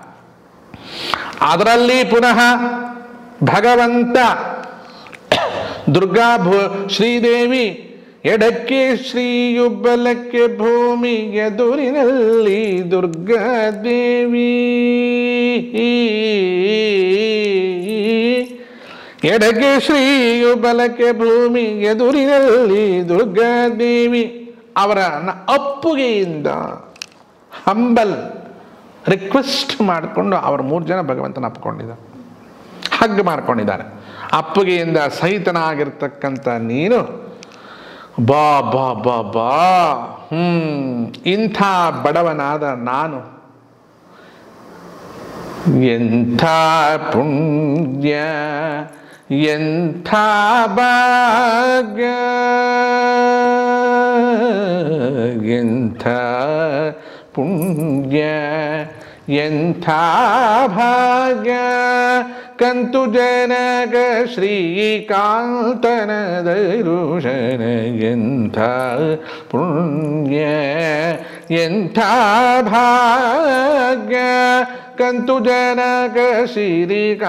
ಅದರಲ್ಲಿ ಪುನಃ ಭಗವಂತ ದುರ್ಗಾ ಭೂ ಶ್ರೀದೇವಿ ಎಡಕ್ಕೆ ಶ್ರೀಯು ಬಲಕ್ಕೆ ಭೂಮಿ ಎದುರಿನಲ್ಲಿ ದುರ್ಗಾದೇವಿ ಎಡಕ್ಕೆ ಶ್ರೀಯು ಬಲಕ್ಕೆ ಭೂಮಿ ಎದುರಿನಲ್ಲಿ ದುರ್ಗಾದೇವಿ ಅವರ ನ- ಅಪ್ಪುಗೆಯಿಂದ ಹಂಬಲ್ ರಿಕ್ವೆಸ್ಟ್ ಮಾಡಿಕೊಂಡು ಅವರು ಮೂರು ಜನ ಭಗವಂತನ ಅಪ್ಕೊಂಡಿದ್ದಾರೆ ಹಗ್ ಮಾಡ್ಕೊಂಡಿದ್ದಾರೆ ಅಪ್ಪುಗೆಯಿಂದ ಸಹಿತನಾಗಿರ್ತಕ್ಕಂಥ ನೀನು ಬಾ ಬಾ ಬಾ ಬಾ ಹ್ಮ್ ಇಂಥ ಬಡವನಾದ ನಾನು ಎಂಥ ಪುಣ್ಯ ಎಂಥ ಭಾಗ್ಯ ಎಂಥ ಪುಣ್ಯ ಎಂಥ ಭಾಗ್ಯ ಕಂತು ಜನಗ ಶ್ರೀಕಾಂತನ ದರುಶನ ಎಂಥ ಪುಣ್ಯ ಎಂಥ ಭಾಗ್ಯ ಕಂತು ಜನಕ ಶ್ರೀಕಾಂತನ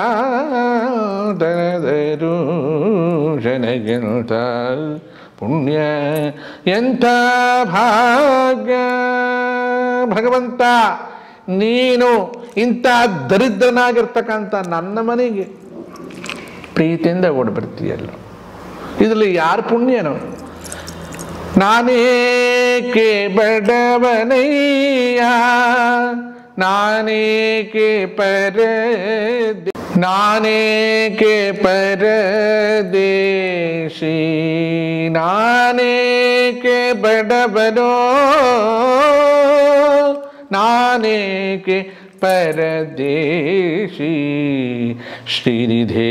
ದರುಶನ ಎಂಥ ಪುಣ್ಯ ಎಂಥ ಭಾಗ್ಯ ಭಗವಂತ ನೀನು ಇಂಥ ದರಿದ್ರನಾಗಿರ್ತಕ್ಕಂಥ ನನ್ನ ಮನೆಗೆ ಪ್ರೀತಿಯಿಂದ ಓಡ್ಬಿಡ್ತೀಯಲ್ಲ ಇದರಲ್ಲಿ ಯಾರು ಪುಣ್ಯನೋ ನಾನೇಕೆ ಬಡವನಯ್ಯ ನಾನೇಕೆ ಪರ ನಾನೇಕೆ ಪರದೇಶಿ ನಾನೇಕೆ ಬಡವನೋ ನಾನೇಕೆ ಪರದೇಶಿ ಶ್ರೀನಿಧೇ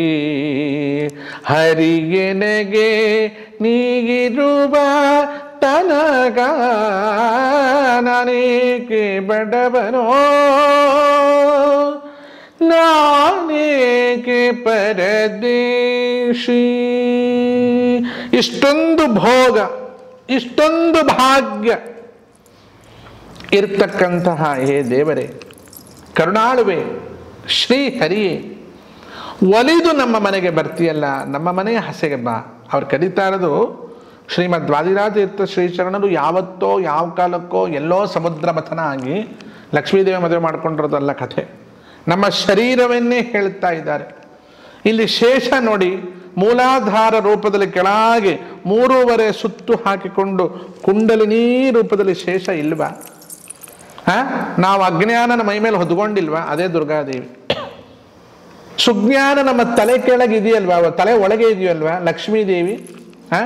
ಹರಿಯನಗೆ ನೀಗಿರುವ ತನಗ ನಾನೇಕೆ ಬಡವನೋ ನಾನೇಕೆ ಪರದೇಶಿ ಇಷ್ಟೊಂದು ಭೋಗ ಇಷ್ಟೊಂದು ಭಾಗ್ಯ ಇರ್ತಕ್ಕಂತಹ ಹೇ ದೇವರೇ ಕರುಣಾಳುವೆ ಶ್ರೀ ಹರಿಯೇ ಒಲಿದು ನಮ್ಮ ಮನೆಗೆ ಬರ್ತೀಯಲ್ಲ ನಮ್ಮ ಮನೆಯ ಹಸೆಗೆ ಬಾ ಅವ್ರು ಕರೀತಾ ಇರೋದು ಶ್ರೀಮದ್ ವಾದಿರಾಜತೀರ್ಥ ಶ್ರೀಚರಣರು ಯಾವತ್ತೋ ಯಾವ ಕಾಲಕ್ಕೋ ಎಲ್ಲೋ ಸಮುದ್ರ ಮಥನ ಆಗಿ ಲಕ್ಷ್ಮೀದೇವಿ ಮದುವೆ ಮಾಡ್ಕೊಂಡಿರೋದಲ್ಲ ಕಥೆ ನಮ್ಮ ಶರೀರವನ್ನೇ ಹೇಳ್ತಾ ಇದ್ದಾರೆ ಇಲ್ಲಿ ಶೇಷ ನೋಡಿ ಮೂಲಾಧಾರ ರೂಪದಲ್ಲಿ ಕೆಳಗೆ ಮೂರುವರೆ ಸುತ್ತು ಹಾಕಿಕೊಂಡು ಕುಂಡಲಿನಿ ರೂಪದಲ್ಲಿ ಶೇಷ ಇಲ್ವಾ ಹಾ ನಾವು ಅಜ್ಞಾನನ ಮೈ ಮೇಲೆ ಹೊದ್ಕೊಂಡಿಲ್ವಾ ಅದೇ ದುರ್ಗಾದೇವಿ ಸುಜ್ಞಾನ ನಮ್ಮ ತಲೆ ಕೆಳಗೆ ಇದೆಯಲ್ವಾ ಅವ ತಲೆ ಒಳಗೆ ಇದೆಯಲ್ವಾ ಲಕ್ಷ್ಮೀ ದೇವಿ ಹಾ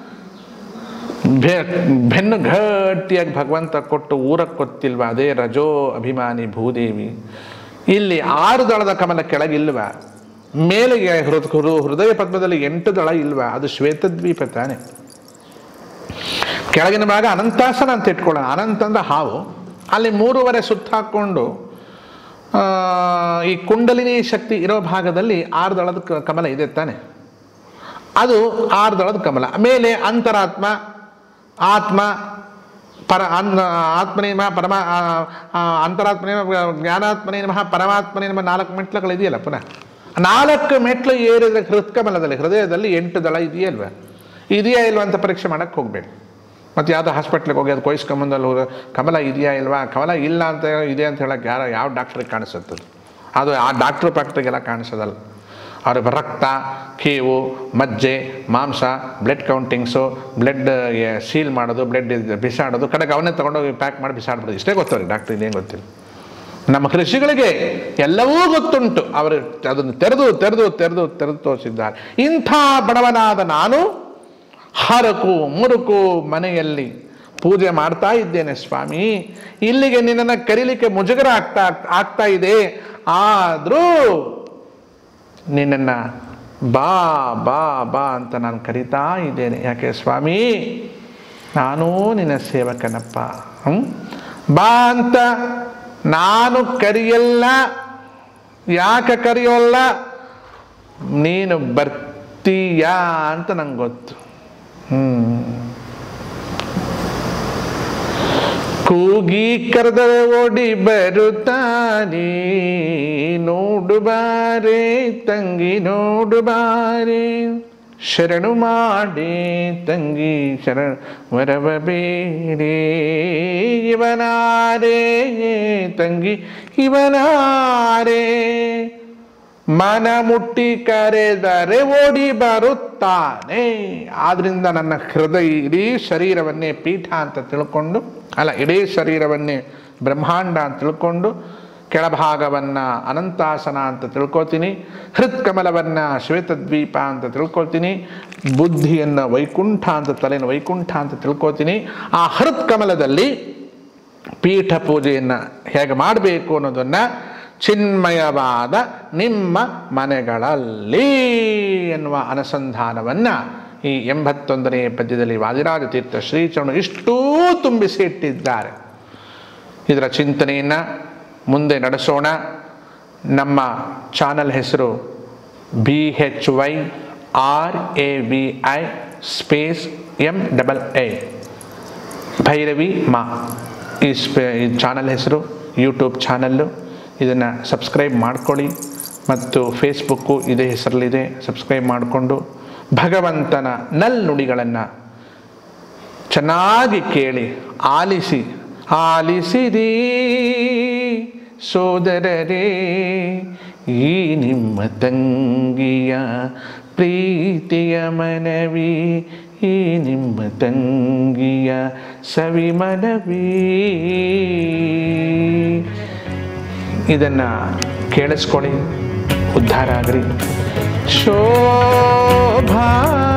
ಬೆ- ಬೆನ್ನು ಗಟ್ಟಿಯಾಗಿ ಭಗವಂತ ಕೊಟ್ಟು ಊರಕ್ಕೆ ಕೊತ್ತಿಲ್ವಾ ಅದೇ ರಜೋ ಅಭಿಮಾನಿ ಭೂದೇವಿ ಇಲ್ಲಿ ಆರು ದಳದ ಕಮಲ ಕೆಳಗಿಲ್ವಾ ಮೇಲೆಗೆ ಹೃದ್ ಹೃ- ಹೃದಯ ಪದ್ಮದಲ್ಲಿ ಎಂಟು ದಳ ಇಲ್ವಾ ಅದು ಶ್ವೇತದ್ವೀಪ ತಾನೆ ಕೆಳಗಿನ ಭಾಗ ಅನಂತಾಸನ ಅಂತ ಇಟ್ಕೊಳ್ಳೋಣ ಅನಂತ ಅಂದ್ರೆ ಹಾವು ಅಲ್ಲಿ ಮೂರುವರೆ ಸುತ್ತ ಹಾಕ್ಕೊಂಡು ಆ, ಈ ಕುಂಡಲಿನಿ ಶಕ್ತಿ ಇರೋ ಭಾಗದಲ್ಲಿ ಆರು ದಳದ ಕ- ಕಮಲ ಇದೆ ತಾನೆ ಅದು ಆರು ದಳದ ಕಮಲ ಮೇಲೆ ಅಂತರಾತ್ಮ ಆತ್ಮ ಪರ ಅನ್ ಆತ್ಮನೇ ನಮಃ ಪರಮ ಆ, ಆ, ಅಂತರಾತ್ಮನೇ ನಮಃ, ಜ್ಞಾನಾತ್ಮನೇ ನಮಃ ಪರಮಾತ್ಮನೇ ನಮಃ ನಾಲ್ಕು ಮೆಟ್ಲುಗಳು ಇದೆಯಲ್ಲ ಪುನಃ ನಾಲ್ಕು ಮೆಟ್ಲು ಏರಿದ್ರೆ ಹೃತ್ಕಮಲದಲ್ಲಿ ಹೃದಯದಲ್ಲಿ ಎಂಟು ದಳ ಇದೆಯಲ್ವ ಇದೆಯಾ ಇಲ್ವಾ ಅಂತ ಪರೀಕ್ಷೆ ಮಾಡಕ್ಕೆ ಹೋಗ್ಬೇಕು ಮತ್ತು ಯಾವುದೋ ಹಾಸ್ಪಿಟ್ಲಿಗೆ ಹೋಗಿ ಅದು ಕೊಯ್ಸ್ಕೊಂಬಂದಲ್ಲಿ ಹೋಗಿ ಕಮಲ ಇದೆಯಾ ಇಲ್ವಾ ಕಮಲ ಇಲ್ಲ ಅಂತ ಇದೆ ಅಂತ ಹೇಳಕ್ಕೆ ಯಾರು ಯಾವ ಡಾಕ್ಟ್ರಿಗೆ ಕಾಣಿಸುತ್ತದೆ ಅದು ಆ ಡಾಕ್ಟ್ರ್ ಫ್ಯಾಕ್ಟ್ರಿಗೆಲ್ಲ ಕಾಣಿಸೋದಲ್ಲ ಅವ್ರ ರಕ್ತ ಕೀವು ಮಜ್ಜೆ ಮಾಂಸ ಬ್ಲಡ್ ಕೌಂಟಿಂಗ್ಸು ಬ್ಲಡ್ ಸೀಲ್ ಮಾಡೋದು ಬ್ಲಡ್ ಬಿಸಾಡೋದು ಕಡೆಗೆ ಅವನ್ನೇ ತೊಗೊಂಡೋಗಿ ಪ್ಯಾಕ್ ಮಾಡಿ ಬಿಸಾಡ್ಬಿಡೋದು ಇಷ್ಟೇ ಗೊತ್ತವ್ರಿಗೆ ಡಾಕ್ಟ್ರ್ ಇದೇನು ಗೊತ್ತಿಲ್ಲ ನಮ್ಮ ಕೃಷಿಗಳಿಗೆ ಎಲ್ಲವೂ ಗೊತ್ತುಂಟು ಅವರು ಅದನ್ನು ತೆರೆದು ತೆರೆದು ತೆರೆದು ತೆರೆದು ತೋರಿಸಿದ್ದಾರೆ ಇಂಥ ಬಡವನಾದ ನಾನು ಹರಕು ಮುರುಕು ಮನೆಯಲ್ಲಿ ಪೂಜೆ ಮಾಡ್ತಾ ಇದ್ದೇನೆ ಸ್ವಾಮಿ ಇಲ್ಲಿಗೆ ನಿನ್ನನ್ನು ಕರೀಲಿಕ್ಕೆ ಮುಜುಗರ ಆಗ್ತಾ ಆಗ್ತಾ ಇದೆ ಆದರೂ ನಿನ್ನನ್ನು ಬಾ ಬಾ ಬಾ ಅಂತ ನಾನು ಕರಿತಾ ಇದ್ದೇನೆ ಯಾಕೆ ಸ್ವಾಮಿ ನಾನೂ ನಿನ್ನ ಸೇವಕನಪ್ಪ ಹ್ಮ್? ಬಾ ಅಂತ ನಾನು ಕರಿಯಲ್ಲ ಯಾಕೆ ಕರೆಯೋಲ್ಲ ನೀನು ಬರ್ತೀಯಾ ಅಂತ ನಂಗೆ ಗೊತ್ತು ಹ್ಮ್ ಕೂಗಿ ಕರೆದರೆ ಓಡಿ ಬರುತ್ತಾನೆ ನೋಡು ಬಾರೆ ತಂಗಿ ನೋಡು ಬಾರೆ ಶರಣು ಮಾಡಿ ತಂಗಿ ಶರಣ ವರವ ಬೇರೆ ಇವನಾರೇ ತಂಗಿ ಇವನಾರೇ ಮನ ಮುಟ್ಟಿ ಕರೆದರೆ ಓಡಿ ಬರುತ್ತಾನೆ ಆದ್ರಿಂದ ನನ್ನ ಹೃದಯ ಇಡೀ ಶರೀರವನ್ನೇ ಪೀಠ ಅಂತ ತಿಳ್ಕೊಂಡು ಅಲ್ಲ ಇಡೀ ಶರೀರವನ್ನೇ ಬ್ರಹ್ಮಾಂಡ ಅಂತ ತಿಳ್ಕೊಂಡು ಕೆಳಭಾಗವನ್ನ ಅನಂತಾಸನ ಅಂತ ತಿಳ್ಕೊತೀನಿ ಹೃತ್ಕಮಲವನ್ನ ಶ್ವೇತದ್ವೀಪ ಅಂತ ತಿಳ್ಕೊಳ್ತೀನಿ ಬುದ್ಧಿಯನ್ನು ವೈಕುಂಠ ಅಂತ ತಲೆನ ವೈಕುಂಠ ಅಂತ ತಿಳ್ಕೊತೀನಿ ಆ ಹೃತ್ಕಮಲದಲ್ಲಿ ಪೀಠ ಪೂಜೆಯನ್ನು ಹೇಗೆ ಮಾಡಬೇಕು ಅನ್ನೋದನ್ನು ಚಿನ್ಮಯವಾದ ನಿಮ್ಮ ಮನೆಗಳಲ್ಲಿ ಎನ್ನುವ ಅನುಸಂಧಾನವನ್ನು ಈ ಎಂಬತ್ತೊಂದನೇ ಪದ್ಯದಲ್ಲಿ ವಾದಿರಾಜ ತೀರ್ಥ ಶ್ರೀಚರಣ ಇಷ್ಟೂ ತುಂಬಿಸಿ ಇಟ್ಟಿದ್ದಾರೆ ಇದರ ಚಿಂತನೆಯನ್ನು ಮುಂದೆ ನಡೆಸೋಣ ನಮ್ಮ ಚಾನಲ್ ಹೆಸರು B H Y R A V I space M double A Bhairavi Maa ಈ ಸ್ಪೇ ಈ ಚಾನಲ್ ಹೆಸರು ಯೂಟ್ಯೂಬ್ ಚಾನಲ್ಲು ಇದನ್ನು ಸಬ್ಸ್ಕ್ರೈಬ್ ಮಾಡ್ಕೊಳ್ಳಿ ಮತ್ತು ಫೇಸ್ಬುಕ್ಕು ಇದೇ ಹೆಸರಲ್ಲಿದೆ ಸಬ್ಸ್ಕ್ರೈಬ್ ಮಾಡಿಕೊಂಡು ಭಗವಂತನ ನಲ್ ನುಡಿಗಳನ್ನು ಚೆನ್ನಾಗಿ ಕೇಳಿ ಆಲಿಸಿ ಆಲಿಸಿರಿ ಸೋದರರೇ ಈ ನಿಮ್ಮ ತಂಗಿಯ ಪ್ರೀತಿಯ ಮನವಿ ಈ ನಿಮ್ಮ ತಂಗಿಯ ಸವಿ ಮನವಿ ಇದನ್ನು ಕೇಳಿಸ್ಕೊಳ್ಳಿ ಉದ್ಧಾರ ಆಗ್ರಿ ಶೋಭಾ